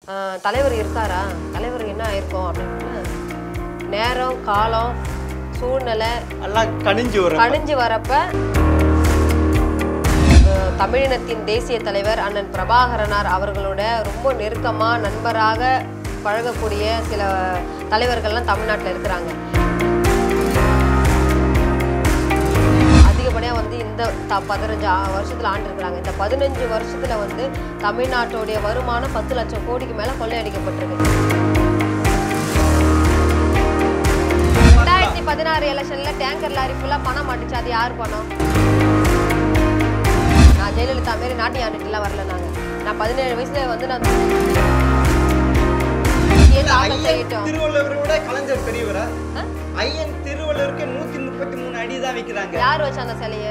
ஆஹ் தலைவர் இருக்காரா தலைவர் என்ன ஆயிருக்கும் அப்படின்னு நேரம் காலம் சூழ்நிலை எல்லாம் கணிஞ்சு வரும் கணிஞ்சு வரப்ப ஆஹ் தமிழினத்தின் தேசிய தலைவர் அண்ணன் பிரபாகரனார் அவர்களோட ரொம்ப நெருக்கமா நண்பராக பழகக்கூடிய சில தலைவர்கள்லாம் தமிழ்நாட்டில் இருக்கிறாங்க அதிகப்படியாக வந்து இந்த த பதினஞ்சு ஆ- வருஷத்துல ஆண்டு இருக்கிறாங்க இந்த பதினஞ்சு வருஷத்துல வந்து தமிழ்நாட்டுடைய வருமானம் பத்து லட்சம் கோடிக்கு மேல கொள்ளையடிக்கப்பட்டிருக்கு ரெண்டாயிரத்தி பதினாறு எலெக்ஷன்ல டேங்கர் லாரி ஃபுல்லா பணம் மாட்டுச்சு அது யார் பணம் நான் ஜெயலலிதா மாரி நாட்டி ஆண்டுட்டுலாம் வரல நாங்க நான் பதினேழு வயசுல வந்து நான் ஏன் தாக்கல் ஐயன் செய்யட்டும் திருவள்ளுவரை விட கலைஞர் பெரியவரா ஆ? ஐயன் திருவள்ளுவருக்கு நூத்தி முப்பத்தி மூணு அடி தான் வைக்கிறாங்க யார் வச்ச அந்த சிலைய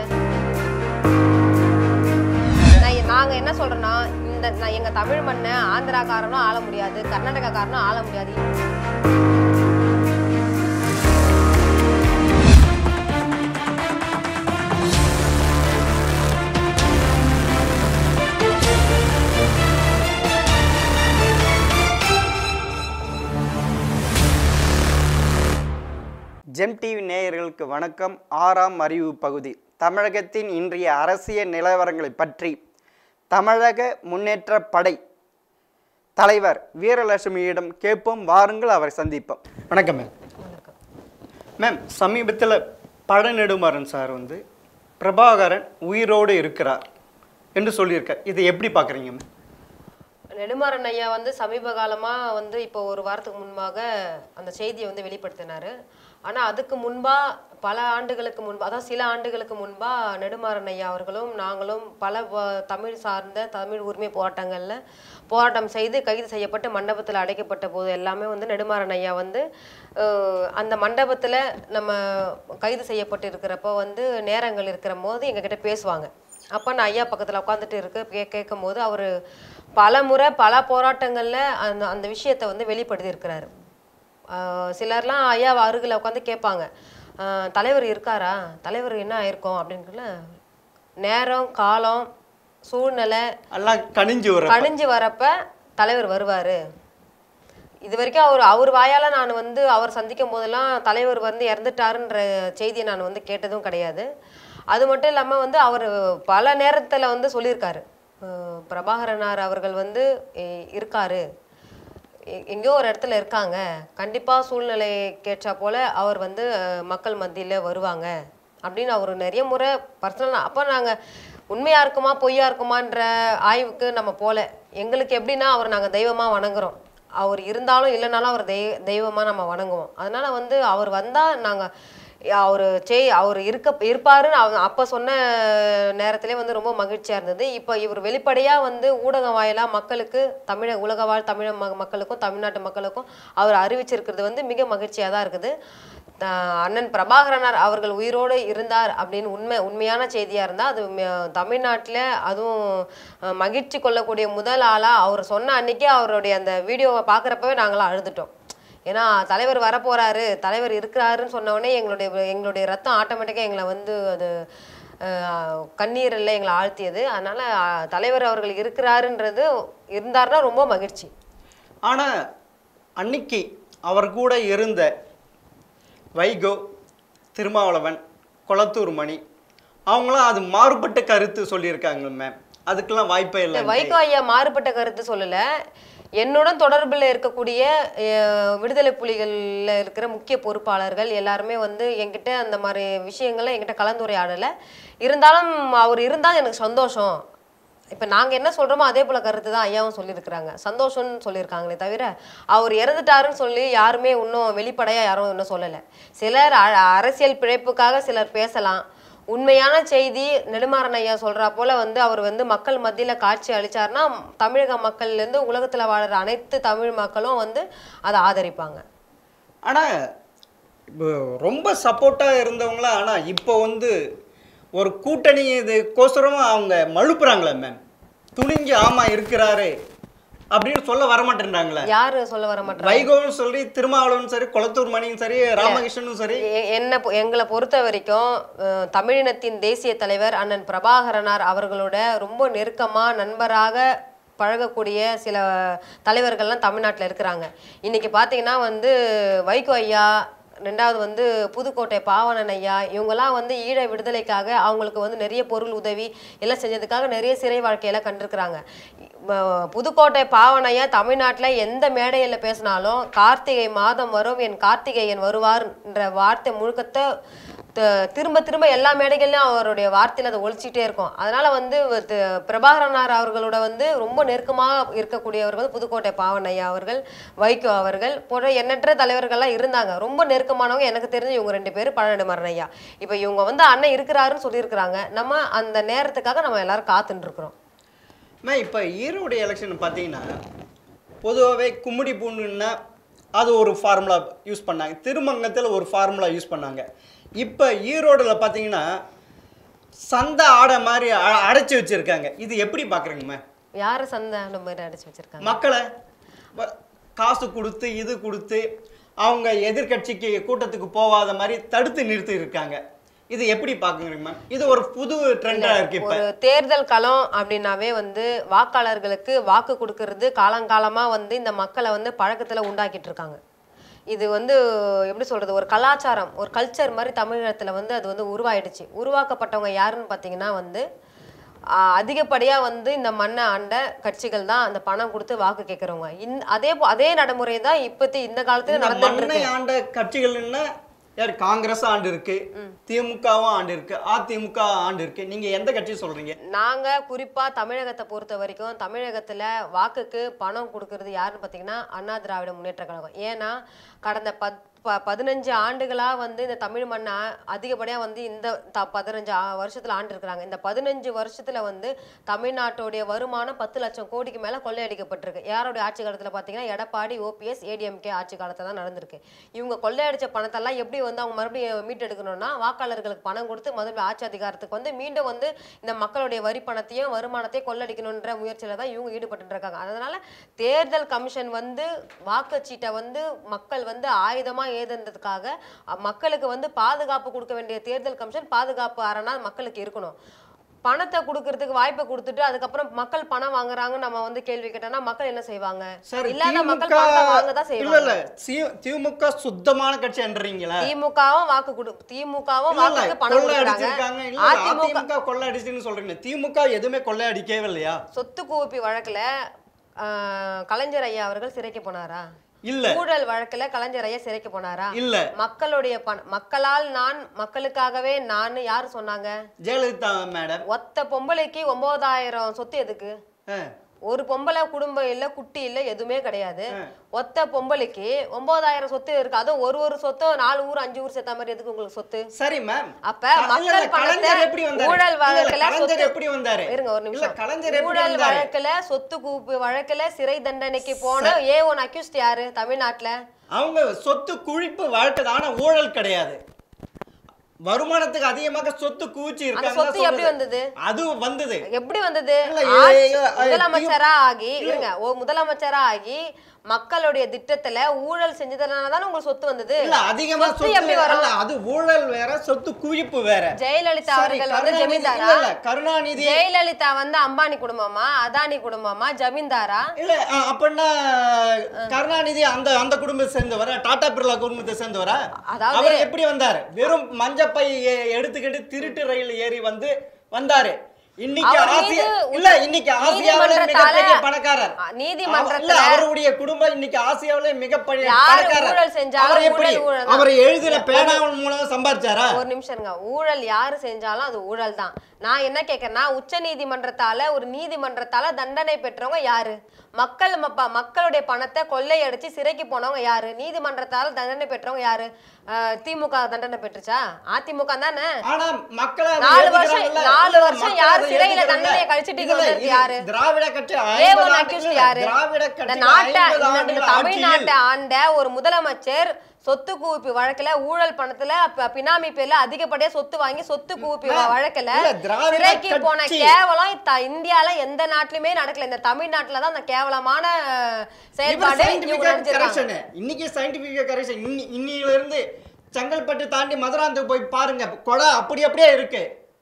நான் நாங்க என்ன சொல்றோம்னா இந்த நான் எங்க தமிழ் மண்ணை ஆந்திராக்காரனும் ஆள முடியாது கர்நாடகாக்காரனும் ஆள முடியாது ஜெம் டிவி நேயர்களுக்கு வணக்கம் ஆறாம் அறிவு பகுதி தமிழகத்தின் இன்றைய அரசியல் நிலவரங்களை பற்றி தமிழக முன்னேற்ற படை தலைவர் வீரலட்சுமியிடம் கேட்போம் வாருங்கள் அவரை சந்திப்போம் வணக்கம் மேம் மேம் சமீபத்தில் பழநெடுமாறன் சார் வந்து பிரபாகரன் உயிரோடு இருக்கிறார் என்று சொல்லியிருக்கார் இதை எப்படி பார்க்குறீங்க மேம் நெடுமாறன் ஐயா வந்து சமீப காலமா வந்து இப்போ ஒரு வாரத்துக்கு முன்பாக அந்த செய்தியை வந்து வெளிப்படுத்தினாரு ஆனா அதுக்கு முன்பா பல ஆண்டுகளுக்கு முன்பா அதாவது சில ஆண்டுகளுக்கு முன்பா நெடுமாறன் ஐயா அவர்களும் நாங்களும் பல வ- தமிழ் சார்ந்த தமிழ் உரிமை போராட்டங்கள்ல போராட்டம் செய்து கைது செய்யப்பட்டு மண்டபத்தில் அடைக்கப்பட்ட போது எல்லாமே வந்து நெடுமாறன் ஐயா வந்து அஹ், அந்த மண்டபத்துல நம்ம கைது செய்யப்பட்டு இருக்கிறப்போ வந்து நேரங்கள் இருக்கிற போது எங்ககிட்ட பேசுவாங்க அப்போ நான் ஐயா பக்கத்தில் உட்காந்துட்டு இருக்க கே கேட்கும் போது அவர் பல முறை பல போராட்டங்களில் அந்த அந்த விஷயத்தை வந்து வெளிப்படுத்தி இருக்கிறாரு ஆஹ் சிலர்லாம் ஐயா அருகில் உட்காந்து கேட்பாங்க ஆஹ் தலைவர் இருக்காரா தலைவர் என்ன ஆயிருக்கும் அப்படின்னு நேரம் காலம் சூழ்நிலை எல்லாம் கணிஞ்சு வரும் கணிஞ்சு வரப்ப தலைவர் வருவார் இது வரைக்கும் அவர் அவர் வாயால நான் வந்து அவர் சந்திக்கும் போதெல்லாம் தலைவர் வந்து இறந்துட்டாருன்ற செய்தியை நான் வந்து கேட்டதும் கிடையாது அது மட்டும் இல்லாமல் வந்து அவர் பல நேரத்தில் வந்து சொல்லியிருக்காரு அஹ் பிரபாகரனார் அவர்கள் வந்து இ- இருக்காரு எ- எங்கேயோ ஒரு இடத்துல இருக்காங்க கண்டிப்பாக சூழ்நிலை கேட்டா போல அவர் வந்து அஹ், மக்கள் மத்தியில் வருவாங்க அப்படின்னு அவர் நிறைய முறை பர்சனலாக அப்போ நாங்கள் உண்மையா இருக்குமா பொய்யா இருக்குமான்ற ஆய்வுக்கு நம்ம போல எங்களுக்கு எப்படின்னா அவர் நாங்கள் தெய்வமாக வணங்குறோம் அவர் இருந்தாலும் இல்லைனாலும் அவர் தெய்வ தெய்வமாக நம்ம வணங்குவோம் அதனால வந்து அவர் வந்தால் நாங்கள் அவர் செய் அவர் இருக்க இருப்பாருன்னு அவங்க அப்போ சொன்ன நேரத்திலே வந்து ரொம்ப மகிழ்ச்சியாக இருந்தது இப்போ இவர் வெளிப்படையாக வந்து ஊடகம் வாயிலாக மக்களுக்கு தமிழ உலக வாழ் தமிழ ம மக்களுக்கும் தமிழ்நாட்டு மக்களுக்கும் அவர் அறிவிச்சிருக்கிறது வந்து மிக மகிழ்ச்சியாக தான் இருக்குது த- அண்ணன் பிரபாகரனார் அவர்கள் உயிரோடு இருந்தார் அப்படின்னு உண்மை உண்மையான செய்தியாக இருந்தால் அது தமிழ்நாட்டில் அதுவும் அஹ், மகிழ்ச்சி கொள்ளக்கூடிய முதல் ஆளாக அவர் சொன்ன அன்னைக்கே அவருடைய அந்த வீடியோவை பார்க்குறப்பவே நாங்களாம் அழுதுட்டோம் ஏன்னா தலைவர் வரப்போறாரு தலைவர் இருக்கிறாருன்னு சொன்ன உடனே எங்களுடைய எங்களுடைய ரத்தம் ஆட்டோமேட்டிக்காக எங்களை வந்து அது அஹ், கண்ணீரில் எங்களை ஆழ்த்தியது அதனால அஹ், தலைவர் அவர்கள் இருக்கிறாருன்றது இருந்தாருன்னா ரொம்ப மகிழ்ச்சி ஆனா அன்னைக்கு அவர் கூட இருந்த வைகோ திருமாவளவன் கொளத்தூர் மணி அவங்களாம் அது மாறுபட்ட கருத்து சொல்லியிருக்காங்க மேம் அதுக்கெல்லாம் வாய்ப்பே இல்லை வைகோ ஐயா மாறுபட்ட கருத்து சொல்லல என்னுடன் தொடர்பில் இருக்கக்கூடிய அஹ், விடுதலை புலிகள்ல இருக்கிற முக்கிய பொறுப்பாளர்கள் எல்லாருமே வந்து என்கிட்ட அந்த மாதிரி விஷயங்களை என்கிட்ட கலந்துரையாடலை இருந்தாலும் அவர் இருந்தால் எனக்கு சந்தோஷம் இப்போ நாங்கள் என்ன சொல்கிறோமோ அதே போல் கருத்து தான் ஐயாவும் சொல்லியிருக்கிறாங்க சந்தோஷம்னு சொல்லியிருக்காங்களே தவிர அவர் இறந்துட்டாருன்னு சொல்லி யாருமே இன்னும் வெளிப்படையாக யாரும் இன்னும் சொல்லலை சிலர் அ- அரசியல் பிழைப்புக்காக சிலர் பேசலாம் உண்மையான செய்தி நெடுமாறன் ஐயா சொல்றா போல வந்து அவர் வந்து மக்கள் மத்தியில் காட்சி அளிச்சாருன்னா தமிழக மக்கள்லேருந்து உலகத்தில் வாழுற அனைத்து தமிழ் மக்களும் வந்து அதை ஆதரிப்பாங்க ஆனா இப்போ ரொம்ப சப்போர்ட்டா இருந்தவங்களா ஆனா இப்போ வந்து ஒரு கூட்டணி இதுக்கோசரம் அவங்க மழுப்புறாங்களே மேம் துணிஞ்சு ஆமா இருக்கிறாரு அப்படின்னு சொல்ல வரமாட்டேன்றாங்களே யாரு சொல்ல வர மாட்டாங்க வைகோவும் சரி திருமாவளவனும் சரி கொளத்தூர் மணியும் சரி ராமகிருஷ்ணனும் சரி எ- என்ன பொ- எங்களை பொறுத்த வரைக்கும் அஹ், தமிழினத்தின் தேசிய தலைவர் அண்ணன் பிரபாகரனார் அவர்களோட ரொம்ப நெருக்கமா நண்பராக பழகக்கூடிய சில தலைவர்கள்லாம் தமிழ்நாட்டில் இருக்கிறாங்க இன்னைக்கு பார்த்தீங்கன்னா வந்து வைகோ ஐயா ரெண்டாவது வந்து புதுக்கோட்டை பாவனன் ஐயா இவங்கெல்லாம் வந்து ஈழ விடுதலைக்காக அவங்களுக்கு வந்து நிறைய பொருள் உதவி எல்லாம் செஞ்சதுக்காக நிறைய சிறை வாழ்க்கையெல்லாம் கண்டிருக்கிறாங்க ம- புதுக்கோட்டை பாவன் ஐயா தமிழ்நாட்டில் எந்த மேடையில் பேசினாலும் கார்த்திகை மாதம் வரும் என் கார்த்திகேயன் வருவார்ன்ற வார்த்தை முழுக்கத்தை த- திரும்ப திரும்ப எல்லா மேடைகள்லையும் அவருடைய வார்த்தையில் அதை ஒழிச்சிட்டே இருக்கும் அதனால வந்து த- பிரபாகரனார் அவர்களோட வந்து ரொம்ப நெருக்கமாக இருக்கக்கூடியவர் வந்து புதுக்கோட்டை பாவன் ஐயா அவர்கள் வைகோ அவர்கள் போன்ற எண்ணற்ற தலைவர்கள்லாம் இருந்தாங்க ரொம்ப நெருக்கமானவங்க எனக்கு தெரிஞ்சு இவங்க ரெண்டு பேரும் பழனிடு மரண ஐயா இப்போ இவங்க வந்து அண்ணன் இருக்கிறாருன்னு சொல்லியிருக்கிறாங்க நம்ம அந்த நேரத்துக்காக நம்ம எல்லாரும் காத்துட்டு இருக்கிறோம் அம்மா இப்போ ஈரோடு எலெக்ஷன் பார்த்தீங்கன்னா பொதுவாகவே கும்மிடி பூண்டுன்னா அது ஒரு ஃபார்முலா யூஸ் பண்ணாங்க திருமங்கத்தில் ஒரு ஃபார்முலா யூஸ் பண்ணாங்க இப்போ ஈரோடில் பார்த்தீங்கன்னா சந்தை ஆடை மாதிரி அ- அடைச்சி வச்சுருக்காங்க இது எப்படி பார்க்குறீங்கம்மா யாரை சந்தை அந்த மாதிரி அடிச்சு வச்சிருக்காங்க மக்களை வ- காசு கொடுத்து இது கொடுத்து அவங்க எதிர்க்கட்சிக்கு கூட்டத்துக்கு போகாத மாதிரி தடுத்து நிறுத்தி இருக்காங்க இது எப்படி பார்க்குறீங்கம்மா இது ஒரு புது ட்ரெண்டாக இருக்கு இப்போ ஒரு தேர்தல் களம் அப்படின்னாவே வந்து வாக்காளர்களுக்கு வாக்கு கொடுக்கறது காலங்காலமா வந்து இந்த மக்களை வந்து பழக்கத்துல உண்டாக்கிட்டு இருக்காங்க இது வந்து எப்படி சொல்றது ஒரு கலாச்சாரம் ஒரு கல்ச்சர் மாதிரி தமிழகத்துல வந்து அது வந்து உருவாயிடுச்சு உருவாக்கப்பட்டவங்க யாருன்னு பார்த்தீங்கன்னா வந்து ஆஹ், அதிகப்படியா வந்து இந்த மண்ணை ஆண்ட கட்சிகள் தான் அந்த பணம் கொடுத்து வாக்கு கேட்கறவங்க இந் அதே போ- அதே நடைமுறை தான் இப்பத்தி இந்த காலத்துல இந்த நடந்துட்டு மண்ணை இருக்கு ஆண்ட கட்சிகள்னா யார் காங்கிரஸ் ஆண்டு இருக்கு திமுகவும் ஆண்டு இருக்கு அதிமுக ஆண்டு இருக்கு நீங்க எந்த கட்சி சொல்றீங்க நாங்க குறிப்பா தமிழகத்தை பொறுத்த வரைக்கும் தமிழகத்துல வாக்குக்கு பணம் கொடுக்கறது யாருன்னு பாத்தீங்கன்னா அண்ணா திராவிட முன்னேற்ற கழகம் ஏன்னா கடந்த பத் ப- பதினஞ்சு ஆண்டுகளா வந்து இந்த தமிழ் மண்ணை அதிகப்படியா வந்து இந்த த பதினஞ்சு ஆ- வருஷத்துல ஆண்டு இருக்கிறாங்க இந்த பதினஞ்சு வருஷத்துல வந்து தமிழ்நாட்டுடைய வருமானம் பத்து லட்சம் கோடிக்கு மேல கொள்ளையடிக்கப்பட்டிருக்கு யாருடைய ஆட்சி காலத்துல பாத்தீங்கன்னா எடப்பாடி ஓபிஎஸ் ஏடிஎம்கே ஆட்சி காலத்துல தான் நடந்திருக்கு இவங்க கொள்ளையடிச்ச பணத்தெல்லாம் எப்படி வந்து அவங்க மறுபடியும் மீட்டெடுக்கணும்னா வாக்காளர்களுக்கு பணம் கொடுத்து மறுபடியும் ஆட்சி அதிகாரத்துக்கு வந்து மீண்டும் வந்து இந்த மக்களுடைய வரி பணத்தையும் வருமானத்தையும் கொள்ளடிக்கணுன்ற முயற்சியில தான் இவங்க ஈடுபட்டு இருக்காங்க அதனால தேர்தல் கமிஷன் வந்து வாக்குச்சீட்டை வந்து மக்கள் வந்து ஆயுதமா ஏதுன்றதுக்காக அ, மக்களுக்கு வந்து பாதுகாப்பு கொடுக்க வேண்டிய தேர்தல் கமிஷன் பாதுகாப்பு அரணா மக்களுக்கு இருக்கணும் பணத்தை கொடுக்கறதுக்கு வாய்ப்பை கொடுத்துட்டு அதுக்கப்புறம் மக்கள் பணம் வாங்குறாங்க நம்ம வந்து கேள்வி கேட்டோம்னா மக்கள் என்ன செய்வாங்க சார் இல்லாத மக்கள் திமுக பணத்தை வாங்க தான் இல்ல செய்வாங்க இல்ல சி- திமுக சுத்தமான கட்சி என்றீங்களா திமுகவும் வாக்கு கொடு திமுகவும் இல்ல, இல்ல, வாக்குக்கு பணம் கொள்ளை கொடுக்குறாங்க அடிச்சிருக்காங்க இல்ல, இல்ல, அதிமுக அதிமுக கொள்ளை அடிச்சுன்னு சொல்றீங்க திமுக எதுவுமே கொள்ளை அடிக்கவே இல்லையா சொத்து குவிப்பு வழக்குல ஆஹ், கலைஞர் ஐயா அவர்கள் சிறைக்கு போனாரா இல்ல ஊழல் வழக்குல கலைஞர் ஐயா சிறைக்கு போனாரா இல்ல மக்களுடைய பண மக்களால் நான் மக்களுக்காகவே நான் யாரு சொன்னாங்க ஜெயலலிதா மேடம் ஒத்த பொம்பளைக்கு ஒன்பதாயிரம் சொத்து எதுக்கு ஒரு பொம்பளை குடும்பம் இல்ல குட்டி இல்ல எதுவுமே கிடையாது ஒத்த பொம்பளைக்கு ஒன்பதாயிரம் சொத்து இருக்கு அதுவும் ஒரு ஒரு சொத்தும் நாலு ஊர் அஞ்சு ஊர் சேர்த்த மாதிரி எதுக்கு உங்களுக்கு சொத்து சரி மேம் அப்ப இல்ல, இல்ல, மக்கள் பணத்தை கலைஞர் எப்படி வந்தாரு? ஊழல் இல்ல, இல்ல, வழக்குல கலைஞர் சொத்து எப்படி வந்தாரு இருங்க ஒரு இல்ல நிமிஷம் கலைஞர் எப்படி ஊழல் வந்தாரு வழக்குல சொத்து குவிப்பு வழக்குல சிறை தண்டனைக்கு போன ஏ ஒன் அக்யூஸ்ட் யாரு தமிழ்நாட்டுல அவங்க சொத்து குழிப்பு வழக்கு ஆனா ஊழல் கிடையாது வருமானத்துக்கு அதிகமாக சொத்து குவிச்சு அந்த இருக்காங்க சொத்து எப்படி வந்தது அது வந்தது எப்படி வந்தது இல்ல, ஆட்சி- ஏ- ஏ- முதலமைச்சரா ஆகி இருங்க ஓ முதலமைச்சரா ஆகி மக்களுடைய திட்டத்துல ஊழல் செஞ்சதுனால தானே உங்களுக்கு சொத்து வந்தது இல்ல அதிகமா சொத்து சொத்து எப்படி வரும் அல்ல, அது ஊழல் வேற சொத்து குவிப்பு வேற ஜெயலலிதா சரி, அவர்கள் வந்து கருணாநிதி- ஜமீன்தாரா இல்ல, இல்ல, கருணாநிதி ஜெயலலிதா வந்து அம்பானி குடும்பமா அதானி குடும்பமா ஜமீன்தாரா இல்ல அ- அப்படின்னா கருணாநிதி அந்த அந்த குடும்பத்தை சேர்ந்தவரா டாடா பிர்லா குடும்பத்தை சேர்ந்தவரா அதாவது- அவர் எப்படி வந்தாரு வெறும் மஞ்சப்பை எ- எடுத்துக்கிட்டு திருட்டு ரயில் ஏறி வந்து வந்தாரு இன்னைக்கு அவர் ஆசியா மீது இல்ல இன்னைக்கு ஆசியாவில நீதிமன்றத்தால- மிகப்பெரிய பணக்காரர் அ, நீதிமன்றத்துல- இல்ல, அவருடைய குடும்பம் இன்னைக்கு ஆசியாவில மிகப்பெரிய யாரு பணக்காரர் ஊழல் செஞ்சாலும் அவர் எப்படி ஊழல் ஊழல் தான். அவர் எழுதின பேனாவின் மூலமா சம்பாதிச்சாரா ஒரு நிமிஷம் இருங்க ஊழல் யாரு செஞ்சாலும் அது ஊழல் தான் நான் என்ன கேட்கறேன்னா உச்ச நீதிமன்றத்தால ஒரு நீதிமன்றத்தால தண்டனை பெற்றவங்க யாரு மக்கள் மப்ப- மக்களுடைய பணத்தை கொள்ளையடிச்சு சிறைக்கு போனவங்க யாரு நீதிமன்றத்தால தண்டனை பெற்றவங்க யாரு அஹ், திமுக தண்டனை பெற்றுச்சா அதிமுக தானே ஆனா மக்களை அதை நாலு வருஷம் ஏத்துக்கிறாங்கல்ல? நாலு இல்ல, வருஷம் மக்கள் யார் அதை சிறையில ஏத்துக்கிறாங்கல்ல? தண்டனையை கழிச்சிட்டு இதுல வந்தது இது யாரு திராவிட கட்சி ஏ 50 ஒன் ஆண்டு- அக்யூஸ்ட் இல்ல, யாரு திராவிட இந்த கட்சி நாட்டை 50 இந்த- இந்த ஆண்டுகள் தமிழ்நாட்டை ஆட்சியில் ஆண்ட ஒரு முதலமைச்சர் சொத்து குவிப்பு வழக்குல ஊழல் பணத்துல ப- பினாமி பேர்ல அதிகப்படியா சொத்து வாங்கி சொத்து குவிப்பு மேம், வழக்குல இல்ல, திராவிட சிறைக்கு போன கட்சி. கேவலம் த- இந்தியால எந்த நாட்டிலுமே நடக்கல இந்த தமிழ்நாட்டுல தான் அந்த கேவலமான அஹ், இப்ப செயல்பாடு இவங்க scientific நடந்திருக்காங்க correction. இன்னைக்கு சயின்டிபிக் கரெக்ஷன் இன்னில இருந்து செங்கல்பட்டு தாண்டி மதுராந்துக்கு போய் பாருங்க கொடை அப்படி அப்படியே இருக்கு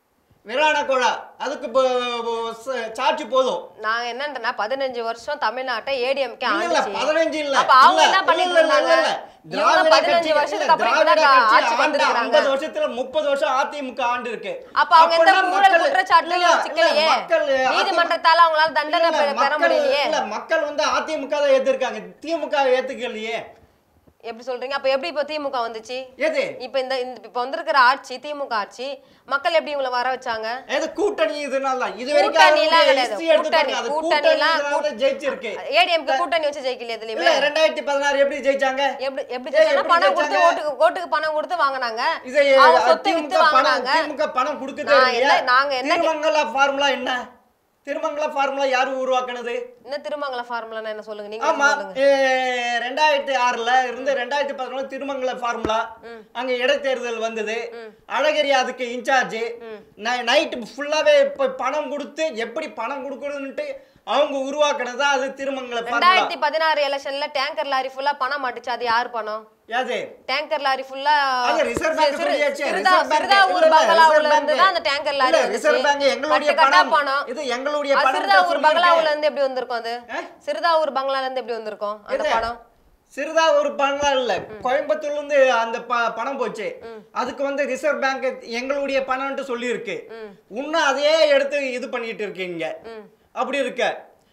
விரான கோழா அதுக்கு ப- ப- ச- சாட்சி போதும் நாங்க என்னன்றனா பதினஞ்சு வருஷம் தமிழ்நாட்டை ஏடிஎம்கே இல்ல, இல்ல, ஆண்டுச்சு 15 இல்ல. அப்ப அவங்க இல்ல, என்ன பண்ணிட்டு இல்ல, இல்ல, இருந்தாங்க இல்ல. இவங்க திராவிட பதினஞ்சு கட்சி- வருஷத்துக்கு அப்புறம் திராவிட இப்பதான் கட்சி ஆட்சிக்கு ஆண்ட வந்திருக்காங்க 50 வருஷத்துல 30 வருஷம் அதிமுக ஆண்டு இருக்கு அப்ப அவங்க எந்த அப்பன்னா ஊழல் மக்கள்- குற்றச்சாட்டுலயும் இல்ல, இல்ல, சிக்கலையே மக்கள் அதிமுக நீதிமன்றத்தால அவங்களால தண்டனை இல்ல, பெற- பெற மக்கள் முடியலையே இல்ல, மக்கள் வந்து அதிமுக தான் ஏத்திருக்காங்க திமுக ஏத்துக்கலையே எப்படி சொல்றீங்க அப்ப எப்படி இப்ப திமுக வந்துச்சு எது இப்ப இந்த இந்த- இப்ப வந்திருக்கிற ஆட்சி திமுக ஆட்சி மக்கள் எப்படி இவங்களை வர வச்சாங்க எது கூட்டணி இதனால தான் இது வரைக்கும் கூட்டணிலாம் அவங்களுடைய கிடையாது. history எடுத்து கூட்டணி, பாருங்க. அது கூட்டணிலாம் கூட்டணி இதனால தான் ஜெயிச்சிருக்கு ஏடிஎம்கே கூட்டணி வச்சு ஜெயிக்கல எதுலயுமே இல்ல ரெண்டாயிரத்தி பதினாறு எப்படி ஜெயிச்சாங்க எப்படி எப்படி ஏய், ஜெயிச்சாங்க எப்படி பணம் கொடுத்து ஜெயிச்சாங்க? ஓட்டுக்கு ஓட்டுக்கு பணம் கொடுத்து வாங்குனாங்க இது அவங்க சொத்து திமுக வித்து பணம் வாங்குனாங்க திமுக பணம் கொடுக்குதே நான் இல்லையா என்ன- நாங்க என்ன கே- திருமங்கல ஃபார்முலா என்ன திருமங்கல ஃபார்முலா யாரு உருவாக்குனது என்ன திருமங்கல ஃபார்முலா என்ன சொல்லுங்க நீங்க ஆமா சொல்லுங்க ஏ, ரெண்டாயிரத்தி ஆறுல இருந்து ரெண்டாயிரத்தி பதினொன்று திருமங்கல ஃபார்முலா அங்க இடைத்தேர்தல் வந்தது அழகிரி அதுக்கு இன்சார்ஜ் நைட்டு ஃபுல்லாவே இப்ப பணம் கொடுத்து எப்படி பணம் கொடுக்கணும்னுட்டு அவங்க உருவாக்குனது அது திருமங்கல ஃபார்முலா ரெண்டாயிரத்தி பதினாறு எலெக்ஷன்ல டேங்கர் லாரி ஃபுல்லா பணம் மாட்டுச்சு அது யார் பணம் யாது டேங்கர் லாரி ஃபுல்லா அது ரிசர்வ் பேங்க் சொல்லியாச்சு சிறுதா ரிசர்வ் பேங்க் சிறுதாவூர் இல்ல, இல்ல, பங்களாவுல ரிசர்வ் இருந்து தான் அந்த பேங்க் டேங்கர் இல்ல, லாரி ரிசர்வ் பேங்க் எங்களுடைய கட்டு கட்டா பணம் பணம் இது எங்களுடைய அது பணம் சிறுதாவூர் பங்களாவுல இருந்து எப்படி வந்திருக்கும் அது ஆ? சிறுதாவூர் பங்களால இருந்து எப்படி வந்திருக்கும் அந்த இது பணம் சிறுதா ஒரு பணம் இல்ல கோயம்புத்தூர்ல இருந்து அந்த ப- பணம் போச்சு அதுக்கு வந்து ரிசர்வ் பேங்க் எங்களுடைய பணம்ட்டு சொல்லி இருக்கு இன்னும் அதையே எடுத்து இது பண்ணிட்டு இருக்கீங்க அப்படி இருக்க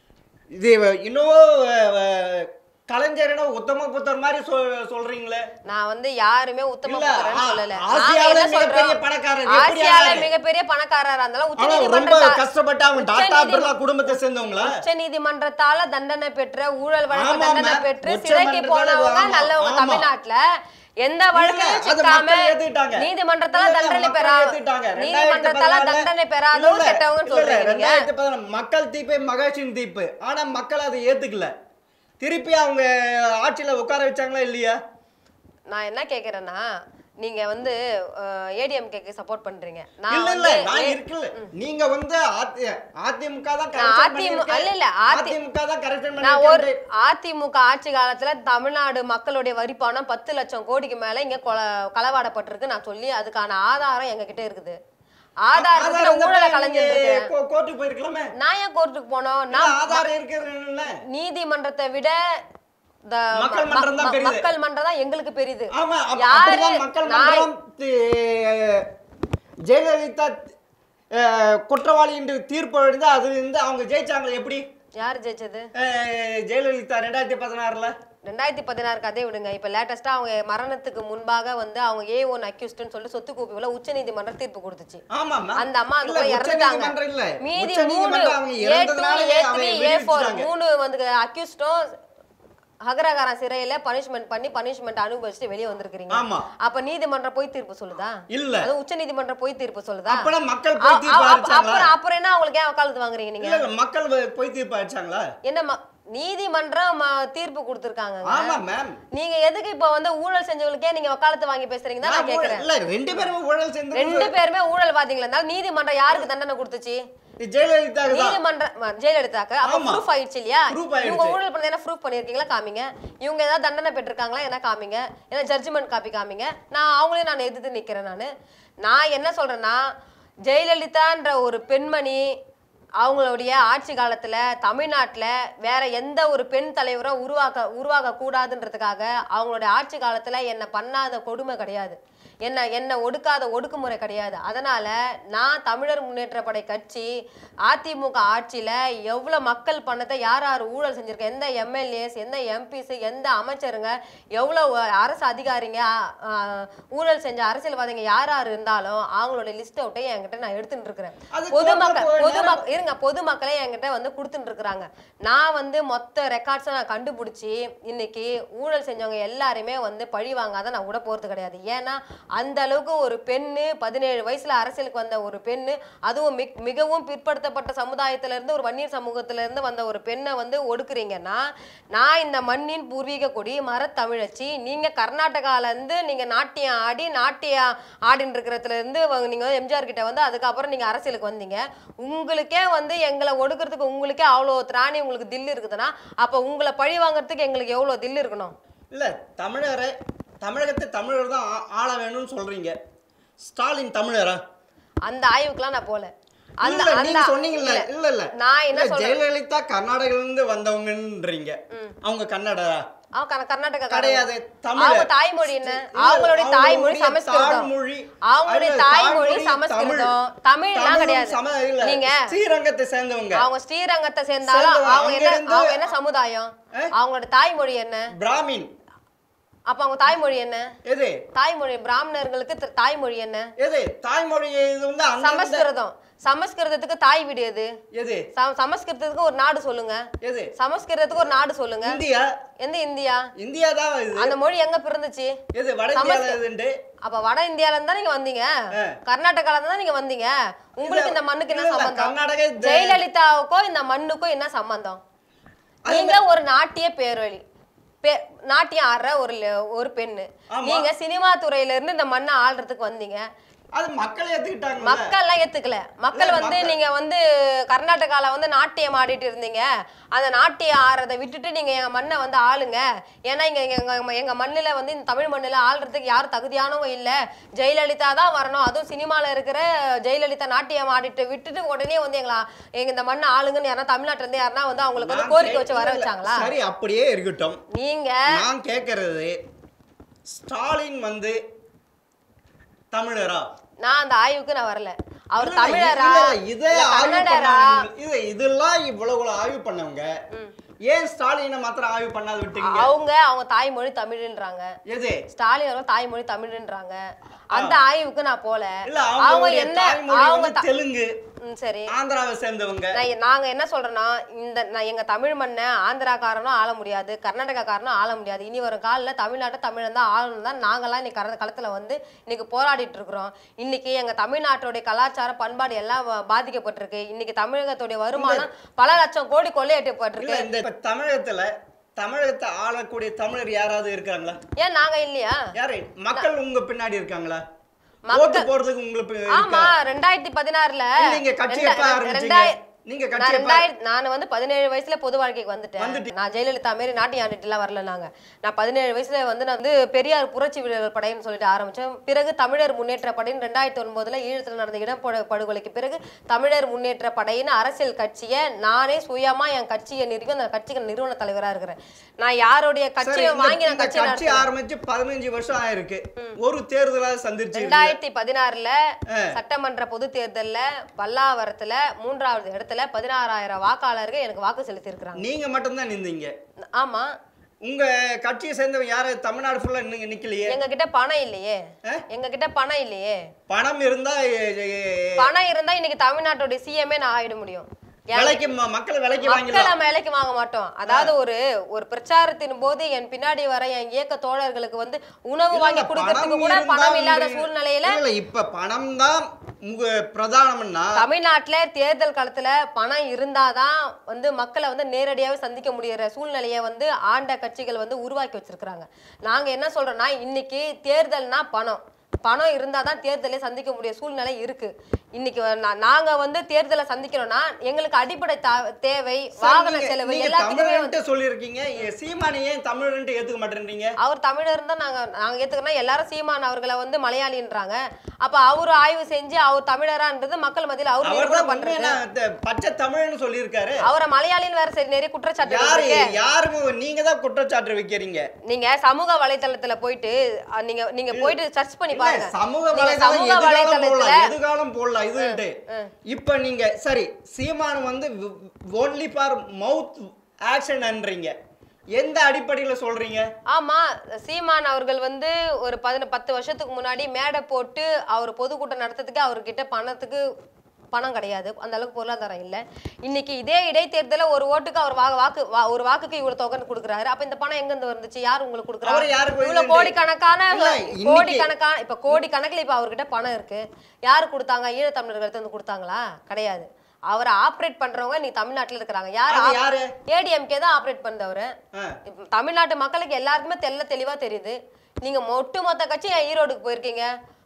இது இன்னும் அஹ், கலைஞர்னா உத்தம புத்தர் மாதிரி சொல்- சொல்றீங்களே நான் வந்து யாருமே உத்தம இல்ல, புத்திரன்னு ஆ- சொல்லல ஆசியாவில நாங்க என்ன மிகப்பெரிய சொல்றோம் பணக்காரர் எப்படி ஆசியால ஆனாரு? மிகப்பெரிய பணக்காரரா இருந்தாலும் உச்ச ஆனா ரொம்ப நீதிமன்ற கஷ்டப்பட்டு அவங்க டாடா பிர்லா குடும்பத்தை சேர்ந்தவங்களா உச்ச நீதிமன்றத்தால தண்டனை பெற்ற ஊழல் வழக்கு ஆமா, தண்டனை ஆமா. பெற்று உச்ச சிறைக்கு மன்றத்தால போனவங்க ஆமா, நல்லவங்க ஆமா. தமிழ்நாட்டுல எந்த வழக்கையும் அது சிக்காம மக்கள் ஏத்துக்கிட்டாங்க. நீதிமன்றத்தால இல்ல, இல்ல, தண்டனை மக்கள் பெறா ஏத்துக்கிட்டாங்க. நீதிமன்றத்தால 2014 தண்டனை இல்ல, பெறாதவங்க இல்ல, கெட்டவங்கன்னு இல்ல, இல்ல, சொல்றீங்க நீங்க 2014 மக்கள் தீர்ப்பு மகாஷின் தீர்ப்பு ஆனா மக்கள் அதை ஏத்துக்கல திருப்பி அவங்க ஆட்சியில உட்கார வச்சாங்களா இல்லையா நான் என்ன கேக்குறேன்னா நீங்க வந்து ஏடிஎம்கேக்கு சப்போர்ட் பண்றீங்க இல்ல நான் இல்ல வந்து நான் இருக்குல்ல நீங்க வந்து அதி- அதிமுக தான் நான் correction அதிமு- பண்ணிருக்கு. இல்ல, இல்ல, அதி- அதிமுக தான் கரெக்ஷன் நான் ஒரு பண்ணிருக்கு அதிமுக ஆட்சி காலத்துல தமிழ்நாடு மக்களுடைய வரி பணம் பத்து லட்சம் கோடிக்கு மேல இங்க கொல- களவாடப்பட்டிருக்கு நான் சொல்லி அதுக்கான ஆதாரம் எங்க கிட்ட இருக்குது ஆதாரத்துக்கு நான் ஊழலை கலைஞ்சிட்டு இருக்கேன் கோர்ட்டுக்கு போயிருக்கலாமே நான் ஏன் கோர்ட்டுக்கு போனோம் இல்ல, நான் ஆதாரம் இருக்குதுல்ல நீதிமன்றத்தை விட the மக்கள் ம- மன்றம் தான் ம- பெரிது. மக்கள் மன்றம் தான் எங்களுக்கு பெரிது ஆமா அப்ப- யாரு அப்படிதான் மக்கள் நான் மன்றம் தி- ஜெயலலிதா அஹ், குற்றவாளி என்று தீர்ப்பு எழுந்து அதுல இருந்து அவங்க ஜெயிச்சாங்களே எப்படி யார் ஜெயிச்சது அஹ், ஜெயலலிதா ரெண்டாயிரத்தி பதினாறுல ரெண்டாயிரத்தி பதினாறு கதையை விடுங்க இப்ப லேட்டஸ்டா அவங்க மரணத்துக்கு முன்பாக வந்து அவங்க ஏ ஒன் அக்யூஸ்ட்னு சொல்லி சொத்து குவிப்புல உச்ச நீதிமன்றம் தீர்ப்பு கொடுத்துச்சு ஆமாமா அந்த அம்மா அங்க இல்ல, போய் உச்ச இறந்துட்டாங்க நீதிமன்றம் இல்ல. மீதி உச்ச மூணு நீதிமன்றம் அவங்க ஏ டூ இறந்ததுனாலே ஏ அவங்க த்ரீ ஏ ஃபோர் விடுவிச்சுட்டாங்க. மூணு வந்து அக்யூஸ்டும் அகரகாரம் சிறையில பனிஷ்மெண்ட் பண்ணி பனிஷ்மெண்ட் அனுபவிச்சுட்டு வெளியே வந்திருக்கீங்க ஆமா அப்ப நீதிமன்றம் போய் தீர்ப்பு சொல்லுதா இல்ல அது உச்ச நீதிமன்றம் போய் தீர்ப்பு சொல்லுதா அப்பனா மக்கள் அ- போய் அ- தீர்ப்பு அ- அடிச்சாங்களா அப்புறம் அப்புறம் என்ன அவங்களுக்கு ஏன் வக்காலத்து வாங்குறீங்க நீங்க இல்ல இல்ல மக்கள் வ- போய் தீர்ப்பு அடிச்சாங்களா என்ன ம- நீதிமன்றம் ம- தீர்ப்பு கொடுத்திருக்காங்க ஆமா மேம் நீங்க எதுக்கு இப்ப வந்து ஊழல் செஞ்சவங்களுக்கே நீங்க வக்காலத்து வாங்கி பேசுறீங்க தான் நான் கேக்குறேன் இல்ல ரெண்டு பேரும் ஊழல் செஞ்சு ரெண்டு பேருமே ஊழல்வாதிகள் இருந்தாலும் நீதிமன்றம் யாருக்கு தண்டனை கொடுத்துச்சு ஜெயலலிதா தான் நீதிமன்றம் ம, ஜெயலலிதாக்கு அப்ப ஆமா. ப்ரூஃப் ஆயிடுச்சு இல்லையா Proof இவங்க ஆயிடுச்சு. ஊழல் பண்ண ப்ரூஃப் பண்ணிருக்கீங்களா காமிங்க இவங்க ஏதாவது தண்டனை பெற்றிருக்காங்களா என்ன காமிங்க ஏன்னா ஜட்ஜ்மெண்ட் காப்பி காமிங்க நான் அவங்களையும் நான் எதிர்த்து நிக்கிறேன் நான் நான் என்ன சொல்றேன்னா ஜெயலலிதான்ற ஒரு பெண்மணி அவங்களுடைய ஆட்சி காலத்துல தமிழ்நாட்டுல வேற எந்த ஒரு பெண் தலைவரும் உருவாக்க உருவாக கூடாதுன்றதுக்காக அவங்களுடைய ஆட்சி காலத்துல என்ன பண்ணாத கொடுமை கிடையாது என்ன என்ன ஒடுக்காத ஒடுக்குமுறை கிடையாது அதனால நான் தமிழர் முன்னேற்ற படை கட்சி அதிமுக ஆட்சியில எவ்வளவு மக்கள் பணத்தை யார் யார் ஊழல் செஞ்சிருக்க எந்த எம்எல்ஏஸ் எந்த எம்பிஸ் எந்த அமைச்சருங்க எவ்வளவு அரசு அதிகாரிங்க ஆ, ஊழல் செஞ்ச அரசியல்வாதிங்க யார் யார் இருந்தாலும் அவங்களோட லிஸ்ட் அவுட்டை என்கிட்ட நான் எடுத்துட்டு இருக்கிறேன் அது பொதுமக்கள் கோர்ட்ல போய் பொதுமக்கள் இருங்க பொதுமக்களே என்கிட்ட வந்து கொடுத்துட்டு இருக்கிறாங்க நான் வந்து மொத்த ரெக்கார்ட்ஸை நான் கண்டுபிடிச்சி இன்னைக்கு ஊழல் செஞ்சவங்க எல்லாருமே வந்து பழி வாங்காத நான் விட போறது கிடையாது ஏன்னா அந்த அளவுக்கு ஒரு பெண்ணு பதினேழு வயசுல அரசியலுக்கு வந்த ஒரு பெண்ணு அதுவும் மிக் மிகவும் பிற்படுத்தப்பட்ட சமுதாயத்துல இருந்து ஒரு வன்னியர் சமூகத்துல இருந்து வந்த ஒரு பெண்ணை வந்து ஒடுக்குறீங்கன்னா நான் இந்த மண்ணின் பூர்வீக கொடி மரத்தமிழச்சி நீங்க கர்நாடகால இருந்து நீங்க நாட்டியம் ஆடி நாட்டியம் ஆடின்னு இருக்கிறதுல இருந்து வ- நீங்க வந்து எம்ஜிஆர் கிட்ட வந்து அதுக்கப்புறம் நீங்க அரசியலுக்கு வந்தீங்க உங்களுக்கே வந்து எங்களை ஒடுக்குறதுக்கு உங்களுக்கே அவ்வளோ திராணி உங்களுக்கு தில்லு இருக்குதுன்னா அப்ப உங்களை பழி வாங்குறதுக்கு எங்களுக்கு எவ்வளவு தில்லு இருக்கணும் இல்ல தமிழரை தமிழகத்தை தமிழர் தான் ஆ- ஆள வேணும்னு சொல்றீங்க ஸ்டாலின் தமிழரா அந்த ஆய்வுக்குலாம் நான் போல அந்த இல்ல, அந்த நீங்க சொன்னீங்கல்ல இல்ல. இல்ல இல்ல நான் என்ன இல்ல, சொல்றேன் ஜெயலலிதா கர்நாடகால இருந்து வந்தவங்கன்றீங்க அவங்க கன்னடா அவன் கர்நா- கர்நாடகா கிடையாது தமிழ் அவங்க தாய்மொழி என்ன அவங்களுடைய தாய்மொழி சமஸ்கிருதம் தாய்மொழி அவங்களுடைய அல்ல, தாய்மொழி தாய்மொழி சமஸ்கிருதம் தமிழ். தமிழ்லாம் தமிழும் கிடையாது சம- இல்ல, நீங்க ஸ்ரீரங்கத்தை சேர்ந்தவங்க அவங்க ஸ்ரீரங்கத்தை சேர்ந்தாலும் சேர்ந்தவங்க. அவங்க என்ன அங்கிருந்து- அவங்க என்ன சமுதாயம் அவங்களோட தாய்மொழி என்ன பிராமின் அப்ப அவங்க தாய்மொழி என்ன எது தாய்மொழி பிராமணர்களுக்கு த- தாய்மொழி என்ன எது தாய்மொழி இது வந்து அந்த சமஸ்கிருதம் சமஸ்கிருதத்துக்கு தாய் வீடு எது எது சம- சமஸ்கிருதத்துக்கு ஒரு நாடு சொல்லுங்க எது சமஸ்கிருதத்துக்கு ஒரு நாடு சொல்லுங்க இந்தியா எந்த இந்தியா இந்தியா தான் இது அந்த மொழி எங்க பிறந்துச்சு எது வட இந்தியால இதுண்டு அப்ப வட இந்தியால இருந்தா நீங்க வந்தீங்க கர்நாடகால இருந்தா நீங்க வந்தீங்க உங்களுக்கு இந்த மண்ணுக்கு என்ன இல்ல, இல்ல, சம்பந்தம் கர்நாடகா இந்த- ஜெயலலிதாவுக்கோ இந்த மண்ணுக்கும் என்ன சம்பந்தம் நீங்க ஒரு நாட்டிய பேர்வழி பே- நாட்டியம் ஆடுற ஒரு ல- ஒரு பெண்ணு ஆமா. நீங்க சினிமா துறையில இருந்து இந்த மண்ணை ஆள்றதுக்கு வந்தீங்க அது மக்கள் ஏத்துக்கிட்டாங்க மக்கள்லாம் ஏத்துக்கல மக்கள் இல்ல, வந்து மக்கள்- நீங்க வந்து கர்நாடகால வந்து நாட்டியம் ஆடிட்டு இருந்தீங்க அந்த நாட்டியம் ஆடுறதை விட்டுட்டு நீங்க எங்க மண்ணை வந்து ஆளுங்க ஏன்னா இங்க எங்க எங்க மண்ணுல வந்து இந்த தமிழ் மண்ணுல ஆள்றதுக்கு யாரும் தகுதியானவங்க இல்ல ஜெயலலிதா தான் வரணும் அதுவும் சினிமால இருக்கிற ஜெயலலிதா நாட்டியம் ஆடிட்டு விட்டுட்டு உடனே வந்து எங்களா எங்க இந்த மண்ணை ஆளுங்கன்னு யாரா தமிழ்நாட்டுல இருந்து யாருன்னா வந்து அவங்களுக்கு வந்து நான் கோரிக்கை வச்சு வர கேட்கல. வச்சாங்களா சரி அப்படியே இருக்கட்டும் நீங்க நான் கேட்கறது ஸ்டாலின் வந்து தமிழரா நான் அந்த ஆய்வுக்கு நான் வரல அவர் இல்ல, இல்ல, தமிழரா இல்ல, இல்ல, இதே இல்ல ஆய்வு கன்னடரா பண்ணவங்க இது இதெல்லாம் இவ்வளவு ஆய்வு பண்ணவங்க ஏன் ஸ்டாலினை மாத்திரம் ஆய்வு பண்ணாத விட்டீங்க அவங்க அவங்க தாய்மொழி தமிழ்ன்றாங்க எது ஸ்டாலின் அவர்கள் தாய்மொழி தமிழ்ன்றாங்க அந்த ஆய்வுக்கு நான் போல இல்ல அவங்க அவங்களுடைய என்ன தாய்மொழி அவங்க வந்து தெலுங்கு ம், சரி ஆந்திராவை சேர்ந்தவங்க நான் எ- நாங்க என்ன சொல்றோம்னா இந்த நான் எங்க தமிழ் மண்ணை ஆந்திராக்காரனும் ஆள முடியாது கர்நாடகாக்காரனும் ஆள முடியாது இனி வரும் காலில் தமிழ்நாட்டை தமிழன் தான் ஆளணும் தான் நாங்கெல்லாம் இன்னைக்கு கடந்த காலத்துல வந்து இன்னைக்கு போராடிட்டு இருக்கிறோம் இன்னைக்கு எங்க தமிழ்நாட்டுடைய கலாச்சாரம் பண்பாடு எல்லாம் வ- பாதிக்கப்பட்டிருக்கு இன்னைக்கு தமிழகத்துடைய வருமானம் பல லட்சம் கோடி கொள்ளையடிக்கப்பட்டிருக்கு இல்ல இந்த இப்ப தமிழகத்துல தமிழகத்தை ஆளக்கூடிய தமிழர் யாராவது இருக்காங்களா ஏன் நாங்க இல்லையா யாரு மக்கள் உங்க பின்னாடி இருக்காங்களா மக்கள்- ஓட்டு போடுறதுக்கு உங்களுக்கு ஆமா ரெண்டாயிரத்தி பதினாறுல நீங்க கட்சி எப்ப ஆரம்பிச்சீங்க ரெண்டாயிர- நீங்க நான் கட்சி எப்ப ரெண்டாயிரத்தி நான் வந்து பதினேழு வயசுல பொது வாழ்க்கைக்கு வந்துட்டேன் வந்துட்டீங்க. நான் ஜெயலலிதா மாரி நாட்டியம் ஆடிட்டுலாம் வரல நாங்க நான் பதினேழு வயசுல வந்து நான் வந்து பெரியார் புரட்சி வீரர் படைன்னு சொல்லிட்டு ஆரம்பிச்சேன் பிறகு தமிழர் முன்னேற்ற படைன்னு ரெண்டாயிரத்தி ஒன்பதுல ஈழத்துல நடந்த இடப்படு படுகொலைக்கு பிறகு தமிழர் முன்னேற்ற படைன்னு அரசியல் கட்சியை நானே சுயமா என் கட்சியை நிறுவி அந்த கட்சிக்கு நிறுவன தலைவரா இருக்கிறேன் நான் யாருடைய சரி, கட்சியை இந்த- வாங்கி நான் இந்த கட்சியை கட்சி நடத்துறேன். ஆரம்பிச்சு பதினஞ்சு வருஷம் ஆயிருக்கு ஒரு தேர்தலாவது சந்திச்சு ரெண்டாயிரத்தி பதினாறுல சட்டமன்ற பொது தேர்தல்ல பல்லாவரத்துல மூன்றாவது இடத்துல பதினாறாயிரம் வாக்காளர்கள் எனக்கு வாக்கு செலுத்தி இருக்கிறாங்க நீங்க மட்டும்தான் நின்றீங்க ஆமா உங்க கட்சியை சேர்ந்தவங்க யாரு தமிழ்நாடு ஃபுல்லா நீங்க நிக்கலையே எங்க கிட்ட பணம் இல்லையே ஆ? எங்க கிட்ட பணம் இல்லையே பணம் இருந்தா எ- எ- பணம் இருந்தா இன்னைக்கு தமிழ்நாட்டுடைய சிஎம்ஏ நான் ஆயிட முடியும் ஏன் விலைக்கு ம- மக்களை விலைக்கு வாங்கலாம் மக்களை மேலைக்கு வாங்க மாட்டோம் அதாவது ஒரு ஒரு பிரச்சாரத்தின் போது என் பின்னாடி வர என் இயக்க தோழர்களுக்கு வந்து உணவு வாங்கி கொடுக்கறதுக்கு கூட பணம் இல்லாத சூழ்நிலையில இல்ல இப்ப பணம் தான் உங்க பிரதானம்னா தமிழ்நாட்டுல தேர்தல் காலத்துல பணம் இருந்தாதான் வந்து மக்களை வந்து நேரடியாவே சந்திக்க முடியற சூழ்நிலையை வந்து ஆண்ட கட்சிகள் வந்து உருவாக்கி வச்சிருக்கிறாங்க நாங்க என்ன சொல்றோம்னா இன்னைக்கு தேர்தல்னா பணம் பணம் இருந்தாதான் தேர்தலை சந்திக்க முடிய சூழ்நிலை இருக்கு இன்னைக்கு நா- நாங்க வந்து தேர்தலை சந்திக்கிறோம்னா எங்களுக்கு அடிப்படை தா- தேவை வாகன நீங்க- செலவு நீங்க எல்லாத்துக்குமே வந்து தமிழன்ட்டு சொல்லியிருக்கீங்க ஏ, சீமானை ஏன் தமிழன்ட்டு ஏத்துக்க மாட்டேன்றீங்க அவர் தமிழர் தான் நாங்க நாங்க ஏத்துக்கிறோம்னா எல்லாரும் சீமான் அவர்களை வந்து மலையாளின்றாங்க அப்ப அவரு ஆய்வு செஞ்சு அவர் தமிழரான்றது மக்கள் மத்தியில் அவர் அவர் நிரூபணம் தான் பண்றது உண்மையான த- பச்சை தமிழ்னு சொல்லியிருக்காரு அவரை மலையாளின்னு வேற சரி நிறைய குற்றச்சாட்டு யாரு இருக்கு யாருமே நீங்க தான் குற்றச்சாட்டு வைக்கிறீங்க நீங்க சமூக வலைத்தளத்துல போயிட்டு அஹ், நீங்க நீங்க போயிட்டு சர்ச் பண்ணி இல்ல, பாருங்க சமூக நீங்க வலைதளம் சமூக எதுகாலம் வலைத்தளத்துல போடலாம் எதுகாலம் போடலாம் இதுன்ட்டு இப்ப நீங்க சரி சீமான் வந்து ஒன்லி ஃபார் மவுத் ஆக்ஷன்ன்றீங்க எந்த அடிப்படையில சொல்றீங்க ஆமா சீமான் அவர்கள் வந்து ஒரு பதின பத்து வருஷத்துக்கு முன்னாடி மேடை போட்டு அவர் பொதுக்கூட்டம் நடத்துறதுக்கு அவர்கிட்ட பணத்துக்கு பணம் கிடையாது அந்த அளவுக்கு பொருளாதாரம் இல்ல இன்னைக்கு இதே இடைத்தேர்தல ஒரு ஓட்டுக்கு அவர் வா- வாக்கு வா- ஒரு வாக்குக்கு இவ்வளவு தொகை கொடுக்குறாரு அப்ப இந்த பணம் எங்க இருந்து வந்துச்சு யார் உங்களுக்கு அவர் கொடுக்குறாரு யாருக்கு இவ்வளவு இது? கோடிக்கணக்கான இல்ல, இன்னைக்கு- கோடிக்கணக்கான இப்ப கோடிக்கணக்கில் இப்ப அவர்கிட்ட பணம் இருக்கு யாரு கொடுத்தாங்க ஈழத்தமிழர்கள் வந்து கொடுத்தாங்களா கிடையாது அவரை ஆப்ரேட் பண்றவங்க நீ தமிழ்நாட்டுல இருக்கிறாங்க யார் அது யாரு ஏடிஎம்கே தான் ஆப்ரேட் பண்றவரு ஆ. இப்ப தமிழ்நாட்டு மக்களுக்கு எல்லாருக்குமே தெல்ல தெளிவா தெரியுது நீங்க ஒட்டுமொத்த கட்சி ஏன் ஈரோடுக்கு போயிருக்கீங்க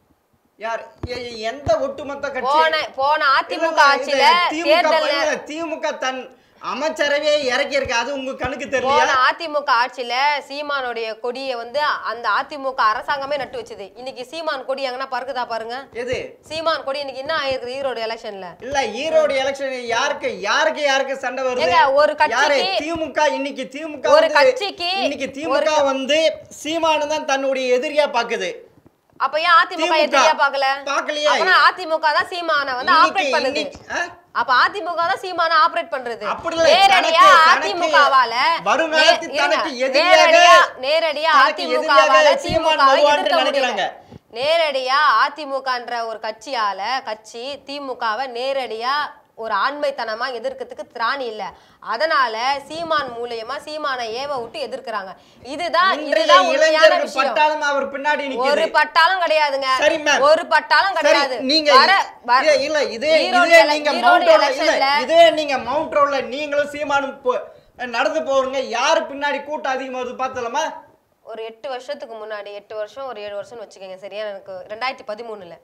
யார் எ- எ- எந்த ஒட்டுமொத்த கட்சி போன போன அதிமுக இல்ல, இல்ல, ஆட்சியில இது திமுக தேர்தல் இல்ல, திமுக தன் அமைச்சரவே இறக்கி இருக்கு அது உங்க கணக்கு தெரியல போன அதிமுக ஆட்சியில சீமானுடைய கொடியை வந்து அந்த அதிமுக அரசாங்கமே நட்டு வச்சுது இன்னைக்கு சீமான் கொடி எங்கன்னா பறக்குதா பாருங்க எது சீமான் கொடி இன்னைக்கு என்ன ஆயிருக்குது ஈரோடு எலெக்ஷன்ல இல்ல ஈரோடு எலெக்ஷன் யாருக்கு யாருக்கு யாருக்கு சண்டை வருது ஏங்க, ஒரு யாரு கட்சிக்கு- திமுக இன்னைக்கு திமுக ஒரு வந்து- கட்சிக்கு இன்னைக்கு திமுக வந்து சீமானு தான் தன்னுடைய எதிரியா பாக்குது அப்ப ஏன் அதிமுக திமுக எதிரியா பாக்கல பாக்கலையா? அப்பனா அதிமுக தான் சீமான வந்து இன்னைக்கு- ஆபரேட் பண்ணுது இன்னைக்கு, ஆ? அப்ப அதிமுக தான் சீமான ஆபரேட் பண்றது அப்படி இல்ல, நேரடியா தனக்கு- தனக்கு அதிமுகவால வருங்காலத்தில் நே- தனக்கு இருங்க. எதிரியாக- நேரடியா நேரடியா தனக்கு அதிமுகவால எதிரியாக சீமான் திமுகவை வருவான்னு எதிர்க்க முடியல நினைக்கிறாங்க. நேரடியா அதிமுகன்ற ஒரு கட்சியால கட்சி திமுகவை நேரடியா ஒரு ஆண்மைத்தனமா எதிர்க்கிறதுக்கு திராணி இல்ல அதனால சீமான் மூலியமா சீமானை ஏவ விட்டு எதிர்க்கிறாங்க இதுதான் இன்றைய இதுதான் உண்மையான இளைஞர்கள் விஷயம் பட்டாளம் அவர் பின்னாடி ஒரு நிக்குது பட்டாலும் கிடையாதுங்க சரி, ma'am. ஒரு பட்டாலும் சரி, கிடையாது நீங்க வர வர- இல்ல, இல்ல இதே ஈரோடு இதே ele- நீங்க ஈரோடு மவுண்ட் ரோட்ல இல்ல electionல இதே நீங்க மவுண்ட் ரோட்ல நீங்களும் சீமானும் போ- நடந்து போறீங்க யாரு பின்னாடி கூட்டம் அதிகமா வருது பார்த்தலாமா ஒரு எட்டு வருஷத்துக்கு முன்னாடி எட்டு வருஷம் ஒரு ஏழு வருஷம்னு வச்சுக்கோங்க சரியா எனக்கு ரெண்டாயிரத்தி பதிமூணுல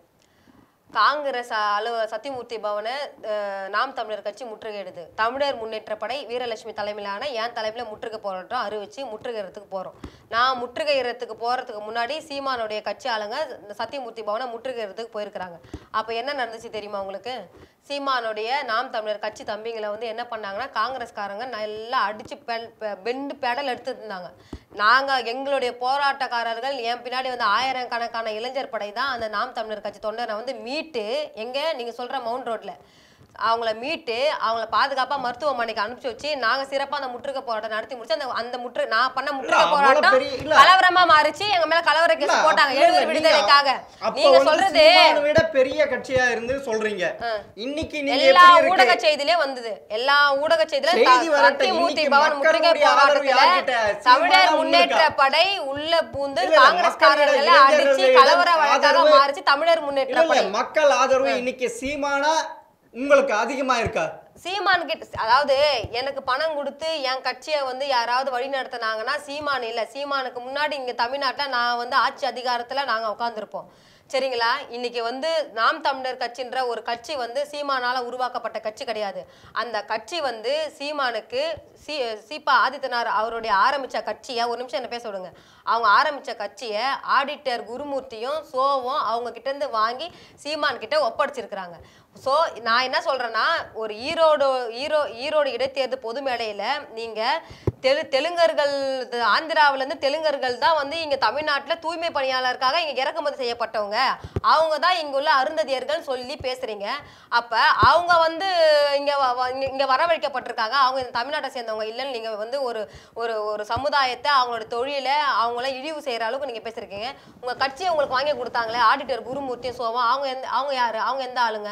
காங்கிரஸ் அலுவ சத்தியமூர்த்தி பவனை அஹ், நாம் தமிழர் கட்சி முற்றுகையிடுது தமிழர் முன்னேற்ற படை வீரலட்சுமி தலைமையிலான என் தலைமையில முற்றுகை போராட்டம் அறிவிச்சு முற்றுகையிடறதுக்கு போறோம் நான் முற்றுகையிடறதுக்கு போறதுக்கு முன்னாடி சீமானுடைய கட்சி ஆளுங்க இந்த சத்தியமூர்த்தி பவனை முற்றுகையிடறதுக்கு போயிருக்கிறாங்க அப்ப என்ன நடந்துச்சு தெரியுமா உங்களுக்கு சீமானுடைய நாம் தமிழர் கட்சி தம்பிங்களை வந்து என்ன பண்ணாங்கன்னா காங்கிரஸ்காரங்க நல்லா அடிச்சு பெல்- பெ- பெண்டு பெடல் எடுத்துட்டு இருந்தாங்க நாங்க எங்களுடைய போராட்டக்காரர்கள் என் பின்னாடி வந்து ஆயிரம் கணக்கான இளைஞர் படை தான் அந்த நாம் தமிழர் கட்சி தொண்டரை வந்து மீட்டு எங்க நீங்க சொல்ற மவுண்ட் ரோட்ல அவங்கள மீட்டு அவங்கள பாதுகாப்பா மருத்துவமனைக்கு அனுப்பிச்சு வச்சு நாங்க சிறப்பா அந்த முற்றுகை போராட்டம் நடத்தி முடிச்சு அந்த அந்த முற்று நான் பண்ண முற்றுகை அவ்வளவு போராட்டம் பெரிய- இல்ல. கலவரமா மாறிச்சு எங்க மேல கலவர இல்ல, கேஸ் போட்டாங்க அப்படி இல்ல, எழுவர் நீங்க- விடுதலைக்காக அப்ப நீங்க வந்து சொல்றது சீமானை விட பெரிய கட்சியா இருந்து சொல்றீங்க இன்னைக்கு நீங்க எல்லா எப்படி ஊடக இருக்கு செய்திலயும் வந்தது எல்லா ஊடக செய்தியிலும் செய்தி த- வரட்டும். சத்தியமூர்த்தி இன்னைக்கு பவன் முற்றுகை மக்களுடைய ஆதரவு யார்கிட்ட? போராட்டத்துல சீமானா தமிழர் உங்களுக்கா? முன்னேற்ற படை உள்ள பூந்து இல்ல, இல்ல, காங்கிரஸ்காரர்களை மக்களுடைய அடிச்சு இளைஞர்களிடம் கலவர வழக்காக ஆதரவு- மாறிச்சு தமிழர் முன்னேற்ற இல்ல, இல்ல, படை மக்கள் ஆதரவு இன்னைக்கு சீமானா உங்களுக்கு அதிகமா இருக்கா சீமான் கிட்ட அதாவது எனக்கு பணம் கொடுத்து என் கட்சியை வந்து யாராவது வழி நடத்துனாங்கன்னா சீமான் இல்ல சீமானுக்கு முன்னாடி இங்க தமிழ்நாட்டுல நான் வந்து ஆட்சி அதிகாரத்துல நாங்க உட்காந்துருப்போம் சரிங்களா இன்னைக்கு வந்து நாம் தமிழர் கட்சின்ற ஒரு கட்சி வந்து சீமானால உருவாக்கப்பட்ட கட்சி கிடையாது அந்த கட்சி வந்து சீமானுக்கு சீ சீபா ஆதித்தனார் அவருடைய ஆரம்பிச்ச கட்சியை ஒரு நிமிஷம் என்ன பேச விடுங்க அவங்க ஆரம்பிச்ச கட்சியை ஆடிட்டர் குருமூர்த்தியும் சோவும் அவங்க கிட்ட இருந்து வாங்கி சீமான் கிட்ட ஒப்படைச்சிருக்கிறாங்க ஸோ நான் என்ன சொல்றேன்னா ஒரு ஈரோடு ஈரோ ஈரோடு இடைத்தேர்தல் பொது மேடையில நீங்க தெலு தெலுங்கர்கள் இது ஆந்திராவுல இருந்து தெலுங்கர்கள் தான் வந்து இங்க தமிழ்நாட்டுல தூய்மை பணியாளருக்காக இங்க இறக்குமதி செய்யப்பட்டவங்க அவங்க தான் இங்க உள்ள அருந்ததியர்கள் சொல்லி பேசுறீங்க அப்ப அவங்க வந்து இங்க வ- வ- இங்க- இங்க வரவழைக்கப்பட்டிருக்காங்க அவங்க இந்த தமிழ்நாட்டை சேர்ந்தவங்க இல்லைன்னு நீங்க வந்து ஒரு ஒரு ஒரு சமுதாயத்தை அவங்களோட தொழிலை அவங்கள இழிவு செய்யற அளவுக்கு நீங்க பேசிருக்கீங்க உங்க கட்சியை உங்களுக்கு வாங்கி கொடுத்தாங்களே ஆடிட்டர் குருமூர்த்தி சோவம் அவங்க எந்த அவங்க யாரு அவங்க எந்த ஆளுங்க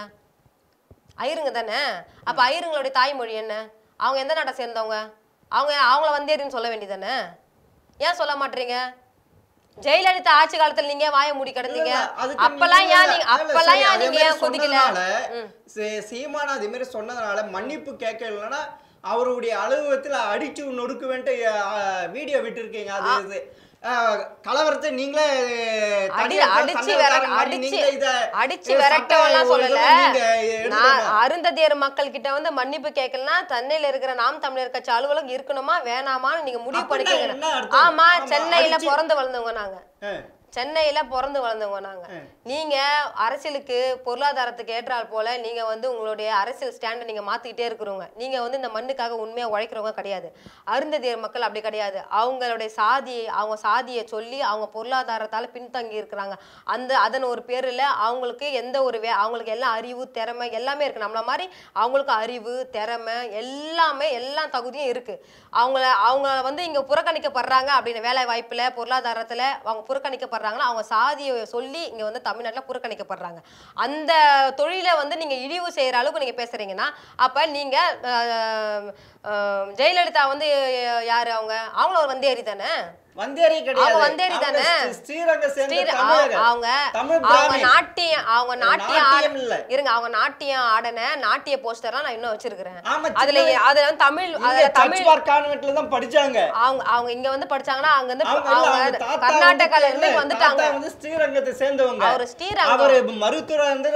ஐருங்க தானே அப்ப ஐருங்களுடைய தாய்மொழி என்ன அவங்க எந்த நாட்டை சேர்ந்தவங்க அவங்க அவங்கள வந்தேரின்னு சொல்ல வேண்டியதானே ஏன் சொல்ல மாட்டீங்க ஜெயலலிதா ஆட்சி காலத்துல நீங்க வாய மூடி கிடந்தீங்க இல்ல, அதுக்கு அப்பெல்லாம் நீங்க- ஏன் நீங்க இல்ல, அப்பெல்லாம் சரி, ஏன் அதே நீங்க மாதிரி ஏன் கொதிக்கல சொன்னதுனால, சீ- சீமான் அதே மாதிரி சொன்னதுனால மன்னிப்பு கேட்கலன்னா அவருடைய அலுவலகத்துல அடிச்சு நொறுக்குவேன்ட்டு வீடியோ விட்டுருக்கீங்க அது இது அஹ், கலவரத்தை நீங்களே அடி தனியா அடிச்சு சண்டை விர வர மாதிரி அடிச்சு நீங்க இத அடிச்சு சட்ட விரட்டவெல்லாம் சொல்லல இதுல நீங்க நான் எடுத்துக்கணும். அருந்ததியர் மக்கள் கிட்ட வந்து மன்னிப்பு கேட்கலன்னா சென்னையில இருக்கிற நாம் தமிழர் கட்சி அலுவலகம் இருக்கணுமா வேணாமான்னு நீங்க முடிவு அப்படின்னா என்ன பண்ணிக்கங்க அர்த்தம்? ஆமா ஆமா, சென்னையில அடிச்சு- பிறந்து வளர்ந்தவங்க நாங்க அஹ், சென்னையில பிறந்து வளர்ந்தவங்க நாங்க நீங்க அரசியலுக்கு பொருளாதாரத்துக்கு ஏற்றால் போல நீங்க வந்து உங்களுடைய அரசியல் ஸ்டாண்டை நீங்க மாத்திக்கிட்டே இருக்கிறவங்க நீங்க வந்து இந்த மண்ணுக்காக உண்மையா உழைக்கிறவங்க கிடையாது அருந்ததியர் மக்கள் அப்படி கிடையாது அவங்களுடைய சாதியை அவங்க சாதியை சொல்லி அவங்க பொருளாதாரத்தால பின்தங்கி இருக்கிறாங்க அந்த அதன் ஒரு பேர்ல அவங்களுக்கு எந்த ஒரு வே அவங்களுக்கு எல்லாம் அறிவு திறமை எல்லாமே இருக்கு நம்மள மாதிரி அவங்களுக்கு அறிவு திறமை எல்லாமே எல்லா தகுதியும் இருக்கு அவங்கள அவங்க வந்து இங்க புறக்கணிக்கப்படுறாங்க அப்படின்னு வேலை வாய்ப்புல பொருளாதாரத்துல அவங்க புறக்கணிக்கப்படுறாங்கன்னா அவங்க சாதியை சொல்லி இங்க வந்து தமிழ்நாட்டுல புறக்கணிக்கப்படுறாங்க அந்த தொழிலை வந்து நீங்க இழிவு செய்யற அளவுக்கு நீங்க பேசுறீங்கன்னா அப்ப நீங்க அஹ், அஹ், ஜெயலலிதா வந்து யாரு அவங்க அவங்களும் ஒரு வந்தேரி தானே வந்தேரி கிடையாது அவங்க வந்தேரி தானே? அவங்க ஸ்ரீரங்க சேர்ந்த ஸ்ரீர- தமிழக அவங்க தமிழ் அவங்க பிராமி நாட்டியம் அவங்க நாட்டியம் நாட்டியம் ஆட- இல்ல. இருங்க அவங்க நாட்டியம் ஆடின நாட்டிய போஸ்டர்லாம் நான் இன்னும் வச்சிருக்கிறேன் ஆமா, அதுல சின்ன அதுல வந்து தமிழ் இங்க அதுல தமிழ் சர்ச் பார்க் கான்வென்ட்ல தான் படிச்சாங்க அவங்க அவங்க இங்க வந்து படிச்சாங்கன்னா அங்க இருந்து அவங்க இல்ல, அவங்க அவங்க தாத்தா கர்நாடகால வந்து இருந்து இல்ல, வந்துட்டாங்க தாத்தா வந்து ஸ்ரீரங்கத்தை சேர்ந்தவங்க அவரு ஸ்ரீரங்கம். அவரு மருத்துவர் வந்து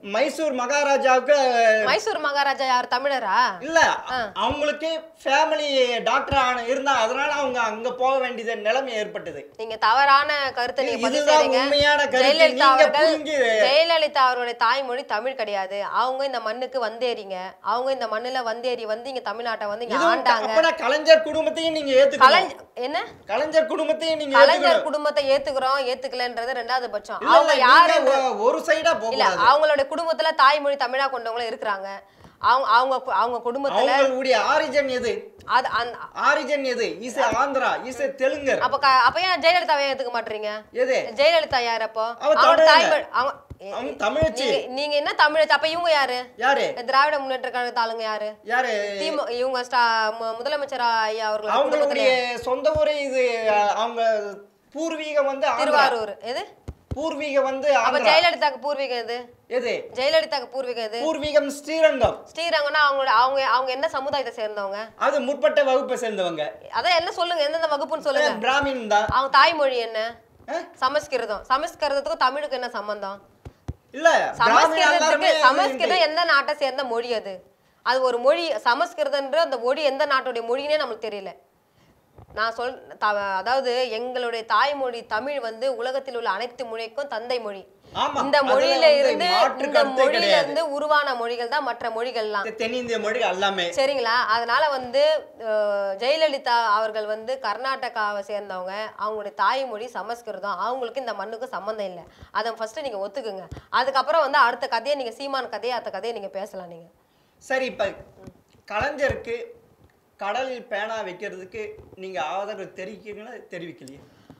மைசூர் மகாராஜாவுக்கு மைசூர் மகாராஜா யார் தமிழரா இல்ல அவங்களுக்கு ஃபேமிலி டாக்டர் ஆன இருந்தா அதனால அவங்க அங்க போக வேண்டியது நிலைமை ஏற்பட்டது நீங்க தவறான கருத்தை நீங்க பதிவு இதுதான் செய்றீங்க உண்மையான கருத்து. ஜெயலலிதா நீங்க அவர்கள் புரிஞ்சு- ஜெயலலிதா அவர்களுடைய தாய்மொழி தமிழ் கிடையாது அவங்க இந்த மண்ணுக்கு வந்தேறிங்க அவங்க இந்த மண்ணுல வந்தேறி வந்து இங்க தமிழ்நாட்டை வந்து இங்க இதுவும் ஆண்டாங்க அப்பனா கலைஞர் குடும்பத்தையும் நீங்க ஏத்துக்கணும் கலைஞர் என்ன கலைஞர் குடும்பத்தையும் நீங்க கலைஞர் ஏத்துக்கணும் குடும்பத்தை ஏத்துக்கிறோம் ஏத்துக்கலன்றது ரெண்டாவது பட்சம் இல்ல, அவங்க இல்ல, யாரு நீங்க ஒ- ஒரு சைடா போக இல்ல கூடாது அவங்களுடைய குடும்பத்துல தாய்மொழி தமிழா கொண்டவங்களும் இருக்கிறாங்க அவங்க அவங்க கு- அவங்க குடும்பத்துல அவங்களுடைய ஆரிஜன் எது அது அந்த ஆரிஜன் எது இஸ் ஆந்திரா இஸ் தெலுங்கர் அப்ப க- அப்ப ஏன் ஜெயலலிதாவை ஏத்துக்க மாட்டீங்க எது ஜெயலலிதா யார் அப்போ அவ அவங்க தமிழங்க. தாய்மொழி அவங்க அவங்க தமிழச்சி நீங்க- நீங்க என்ன தமிழ் அப்ப இவங்க யாரு யாரு திராவிட முன்னேற்ற கழகத்து ஆளுங்க யாரு யாரு திமு இவங்க ஸ்டா- மு- முதலமைச்சர் ஐயா அவர்கள் அவங்களுடைய சொந்த ஊரே இது அஹ், அவங்க பூர்வீகம் வந்து ஆந்திரா திருவாரூர் எது பூர்வீகம் வந்து அப்ப ஆந்திரா ஜெயலலிதாக்கு பூர்வீகம் எது எது ஜெயலலிதாக்கு பூர்வீகம் எது பூர்வீகம் ஸ்ரீரங்கம் ஸ்ரீரங்கம்னா அவங்களோட அவங்க அவங்க என்ன சமுதாயத்தை சேர்ந்தவங்க அது முற்பட்ட வகுப்பை சேர்ந்தவங்க அதான் என்ன சொல்லுங்க எந்தெந்த வகுப்புன்னு சொல்லுங்க பிராமின் தான் அவங்க தாய்மொழி என்ன அஹ்? சமஸ்கிருதம் சமஸ்கிருதத்துக்கும் தமிழுக்கு என்ன சம்பந்தம் இல்ல பிராமின் சமஸ்கிருதத்துக்கு எல்லாருமே சமஸ்கிருதம் எந்த நாட்டை சேர்ந்த மொழி அது அது ஒரு மொழி சமஸ்கிருதன்ற அந்த மொழி எந்த நாட்டுடைய மொழினே நம்மளுக்கு தெரியல நான் சொல் த- அதாவது எங்களுடைய தாய்மொழி தமிழ் வந்து உலகத்தில் உள்ள அனைத்து மொழிக்கும் தந்தை மொழி ஆமா இந்த அதுல மொழியில வந்து இருந்து மாற்று இந்த கருத்தே மொழியில கிடையாது. இருந்து உருவான மொழிகள் தான் மற்ற மொழிகள்லாம் தென்னிந்திய மொழி எல்லாமே சரிங்களா அதனால வந்து அஹ், ஜெயலலிதா அவர்கள் வந்து கர்நாடகாவை சேர்ந்தவங்க அவங்களுடைய தாய்மொழி சமஸ்கிருதம் அவங்களுக்கு இந்த மண்ணுக்கு சம்மந்தம் இல்லை அதை ஃபர்ஸ்ட் நீங்க ஒத்துக்குங்க அதுக்கப்புறம் வந்து அடுத்த கதையை நீங்க சீமான் கதையை அடுத்த கதையை நீங்க பேசலாம் நீங்க சரி இப்ப கலைஞருக்கு கடலில் பேனா வைக்கிறதுக்கு நீங்க ஆதரவு தெரிவிக்கிறீங்களா தெரிவிக்கலையே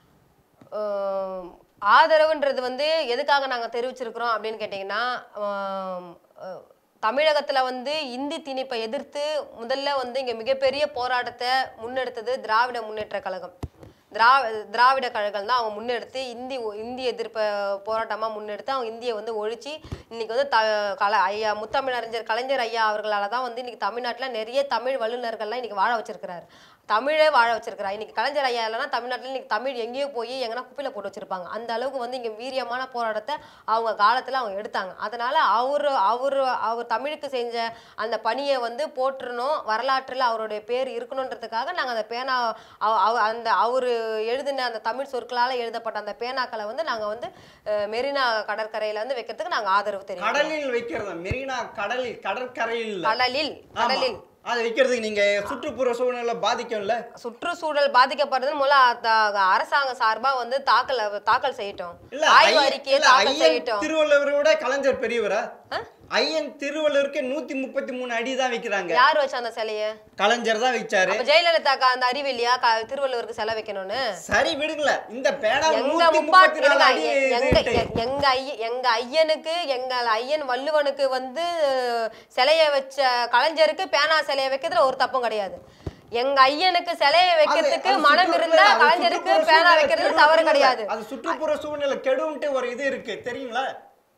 அஹ், ஆதரவுன்றது வந்து எதுக்காக நாங்க தெரிவிச்சிருக்கிறோம் அப்படின்னு கேட்டிங்கன்னா ஆம், அஹ், தமிழகத்துல வந்து இந்தி திணிப்பை எதிர்த்து முதல்ல வந்து இங்க மிகப்பெரிய போராட்டத்தை முன்னெடுத்தது திராவிட முன்னேற்ற கழகம் திரா திராவிட கழகம் தான் அவங்க முன்னெடுத்து இந்தி ஒ- இந்தி எதிர்ப்பை போராட்டமா முன்னெடுத்து அவங்க இந்தியை வந்து ஒழிச்சு இன்னைக்கு வந்து த கல ஐயா முத்தமிழறிஞர் கலைஞர் ஐயா அவர்களால தான் வந்து இன்னைக்கு தமிழ்நாட்டுல நிறைய தமிழ் வல்லுநர்கள்லாம் இன்னைக்கு வாழ வச்சிருக்கிறாரு தமிழே வாழ வச்சிருக்கிறார் இன்னைக்கு கலைஞர் ஐயா இல்லைன்னா தமிழ்நாட்டில் இன்னைக்கு தமிழ் எங்கேயோ போய் எங்கன்னா குப்பையில போட்டு வச்சிருப்பாங்க அந்த அளவுக்கு வந்து இங்க வீரியமான போராட்டத்தை அவங்க காலத்துல அவங்க எடுத்தாங்க அதனால அவரு அவரு அவர் தமிழுக்கு செஞ்ச அந்த பணியை வந்து போற்றணும் வரலாற்றில் அவருடைய பேர் இருக்கணுன்றதுக்காக நாங்க அந்த பேனா அவ- அவ- அந்த அவரு எழுதின அந்த தமிழ் சொற்களால எழுதப்பட்ட அந்த பேனாக்களை வந்து நாங்க வந்து அஹ், மெரினா கடற்கரையில வந்து வைக்கிறதுக்கு நாங்க ஆதரவு தெரியும் கடலில் வைக்கிறது மெரினா கடலில் கடற்கரையில் கடலில் ஆமா. கடலில் அது வைக்கிறதுக்கு நீங்க சுற்றுப்புற சூழ்நிலை பாதிக்கும்ல சுற்றுச்சூழல் பாதிக்கப்படுறது முதல்ல அ- அரசாங்கம் சார்பா வந்து தாக்கல் தாக்கல் செய்யட்டும் இல்ல ஆய்வு ஐயன் அறிக்கையை இல்ல, தாக்கல் ஐயன் செய்யட்டும் திருவள்ளுவரை விட கலைஞர் பெரியவரா ஆ? ஐயன் திருவள்ளுவருக்கு நூத்தி முப்பத்தி மூணு அடி தான் வைக்கிறாங்க யார் வச்சா அந்த சிலைய கலைஞர் தான் வச்சாரு அப்ப ஜெயலலிதாக்கா அந்த அறிவு இல்லையா க- திருவள்ளுவருக்கு சிலை வைக்கணும்னு சரி விடுங்கள இந்த பேனா எங்க நூத்தி முப்பாட்டி முப்பத்தி நாலு இருங்க, அடி எங்க இதுட்டு. எ- எங்க ஐய எங்க ஐயனுக்கு எங்க ஐயன் வள்ளுவனுக்கு வந்து அஹ், சிலைய வச்ச கலைஞருக்கு பேனா சிலைய வைக்கிறதுல ஒரு தப்பும் கிடையாது எங்க ஐயனுக்கு சிலைய வைக்கிறதுக்கு அது மனம் சுற்றுப்புற- இருந்தா அது கலைஞருக்கு சுற்றுப்புற பேனா சூழ்நிலை வைக்கிறதுல கெடும் தவறு இல்ல. கிடையாது அது சுற்றுப்புற சூழ்நிலை கெடும்ட்டு ஒரு இது இருக்கு தெரியுங்களா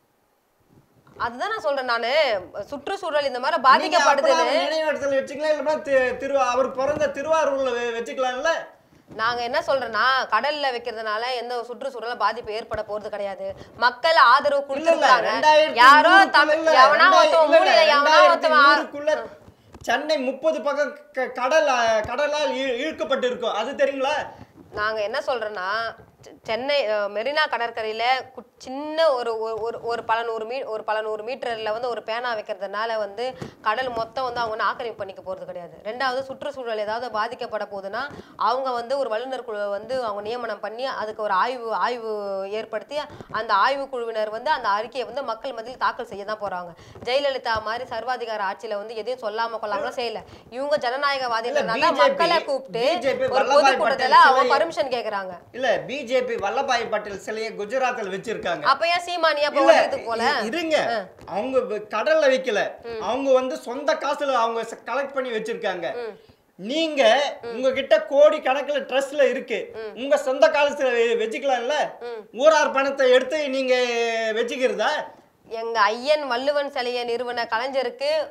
அதுதான் நான் சொல்றேன் நானு சுற்றுச்சூழல் இந்த மாதிரி நீங்க பாதிக்கப்படுதுன்னு அப்பனா நினைவிடத்துல வச்சுக்கலாம் இல்லைன்னா தி- திரு அவர் பிறந்த திருவாரூர்ல வெ- வச்சுக்கலாம்ல நாங்க என்ன சொல்றோம்னா கடல்ல வைக்கிறதுனால எந்த சுற்றுச்சூழல பாதிப்பு ஏற்பட போறது கிடையாது மக்கள் ஆதரவு இல்ல இல்ல கொடுத்துருக்காங்க ரெண்டாயிரத்தி யாரோ நூறுக்குள்ள தமிழ் இல்ல, எவனா ரெண்டாயிரம் ஒருத்தவன் இல்ல, இல்ல, மூலையில எவனா ரெண்டாயிரத்தி ஒருத்தவன் ஆ- நூறுக்குள்ள சென்னை முப்பது பக்கம் க- கடல் அஹ், கடலால் இழு- இழுக்கப்பட்டு இருக்கும் அது தெரியுங்களா நாங்க என்ன சொல்றோம்னா செ- சென்னை அஹ், மெரினா கடற்கரையில கு- சின்ன ஒரு ஒரு- ஒரு ஒரு பல நூறு மீ ஒரு பல நூறு மீட்டர்ல வந்து ஒரு பேனா வைக்கிறதுனால வந்து கடல் மொத்தம் வந்து அவங்க வந்து ஆக்கிரமிப்பு பண்ணிக்க போறது கிடையாது ரெண்டாவது சுற்றுச்சூழல் ஏதாவது பாதிக்கப்பட போகுதுன்னா அவங்க வந்து ஒரு வல்லுநர் குழுவை வந்து அவங்க நியமனம் பண்ணி அதுக்கு ஒரு ஆய்வு ஆய்வு ஏற்படுத்தி அந்த ஆய்வு குழுவினர் வந்து அந்த அறிக்கையை வந்து மக்கள் மத்தியில் தாக்கல் செய்ய தான் போறாங்க ஜெயலலிதா மாதிரி சர்வாதிகார ஆட்சியில வந்து எதையும் சொல்லாம கொள்ளாம செய்யல இவங்க ஜனநாயகவாதின்றதுனால BJP மக்களை கூப்பிட்டு BJP ஒரு வல்லபாய் பொதுக்கூட்டத்துல பட்டேல் அவங்க சிலையை- பர்மிஷன் கேக்குறாங்க இல்ல பிஜேபி வல்லபாய் பட்டேல் சிலையை குஜராத்தில் வச்சிருக்காங்க அப்ப ஏன் சீமானியா இல்ல, போகிறதுக்கு போல இ- இருங்க அவங்க வ- கடல்ல வைக்கல அவங்க வந்து சொந்த காசுல அவங்க கலெக்ட் பண்ணி வச்சிருக்காங்க நீங்க உங்ககிட்ட கோடி கணக்குல ட்ரஸ்ட்ல இருக்கு உங்க சொந்த காலத்துல வெ- வச்சுக்கலாம்ல ஊரார் பணத்தை எடுத்து நீங்க வச்சுக்கிறதா எங்க ஐயன் வள்ளுவன் சிலையை நிறுவன கலைஞருக்கு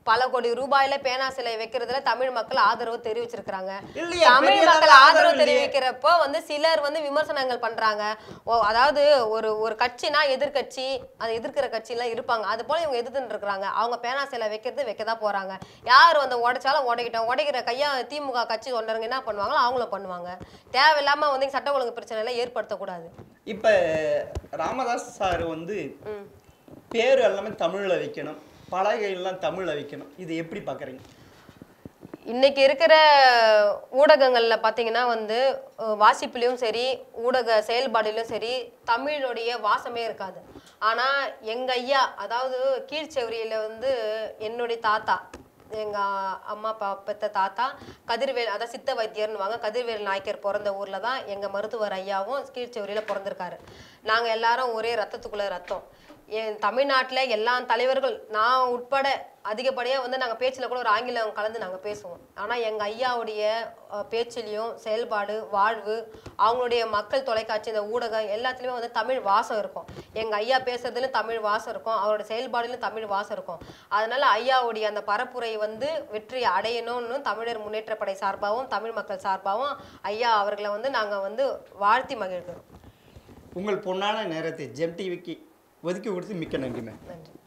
பல கோடி ரூபாயில பேனா சிலை வைக்கிறதுல தமிழ் மக்கள் ஆதரவு தெரிவிச்சிருக்காங்க இல்லையா, தமிழ் பெரிய மக்கள் அளவுல ஆதரவு ஆதரவு இல்லையே. தெரிவிக்கிறப்போ வந்து சிலர் வந்து விமர்சனங்கள் பண்றாங்க ஓ அதாவது ஒரு ஒரு கட்சினா எதிர்க்கட்சி அதை எதிர்க்கிற கட்சிலாம் இருப்பாங்க அது போல இவங்க எதிர்த்துட்டு இருக்கிறாங்க அவங்க பேனா சிலை வைக்கிறது வைக்க தான் போறாங்க யார் வந்து உடைச்சாலும் உடைக்கிட்டோம் உடைக்கிற கையா திமுக கட்சி தொண்டருங்க என்ன பண்ணுவாங்களோ அவங்களும் பண்ணுவாங்க தேவையில்லாம வந்து சட்ட ஒழுங்கு பிரச்சனை எல்லாம் ஏற்படுத்தக்கூடாது இப்ப ராமதாஸ் சார் வந்து ம் பேர் எல்லாமே தமிழ்ல வைக்கணும் பலகை எல்லாம் தமிழ்ல வைக்கணும் இது எப்படி பாக்குறீங்க இன்னைக்கு இருக்கிற ஊடகங்கள்ல பாத்தீங்கன்னா வந்து அஹ், வாசிப்புலயும் சரி ஊடக செயல்பாடுலயும் சரி தமிழுடைய வாசமே இருக்காது ஆனா எங்க ஐயா அதாவது கீழ்ச்செவரியில வந்து என்னுடைய தாத்தா எங்க அம்மா அப்பா பெத்த தாத்தா கதிர்வேல் அதாவது சித்த வைத்தியர்னுவாங்க கதிர்வேல் நாயக்கர் பிறந்த ஊர்ல தான் எங்க மருத்துவர் ஐயாவும் கீழ்ச்செவரியில பிறந்திருக்காரு நாங்க எல்லாரும் ஒரே ரத்தத்துக்குள்ள ரத்தம் என் தமிழ்நாட்டுல எல்லா தலைவர்கள் நான் உட்பட அதிகப்படியாக வந்து நாங்கள் பேச்சில் கூட ஒரு ஆங்கிலம் கலந்து நாங்கள் பேசுவோம் ஆனால் எங்கள் ஐயாவுடைய அஹ், பேச்சிலையும் செயல்பாடு வாழ்வு அவங்களுடைய மக்கள் தொலைக்காட்சி இந்த ஊடகம் எல்லாத்துலேயுமே வந்து தமிழ் வாசம் இருக்கும் எங்கள் ஐயா பேசுறதுலையும் தமிழ் வாசம் இருக்கும் அவரோட செயல்பாடுலையும் தமிழ் வாசம் இருக்கும் அதனால ஐயாவுடைய அந்த பரப்புரை வந்து வெற்றி அடையணும்னு தமிழர் முன்னேற்றப்படை சார்பாகவும் தமிழ் மக்கள் சார்பாகவும் ஐயா அவர்களை வந்து நாங்கள் வந்து வாழ்த்தி மகிழ்கிறோம் உங்கள் பொன்னான நேரத்தை ஜெம் டிவிக்கு ஒதுக்கி கொடுத்து மிக்க நன்றி மேம் நன்றி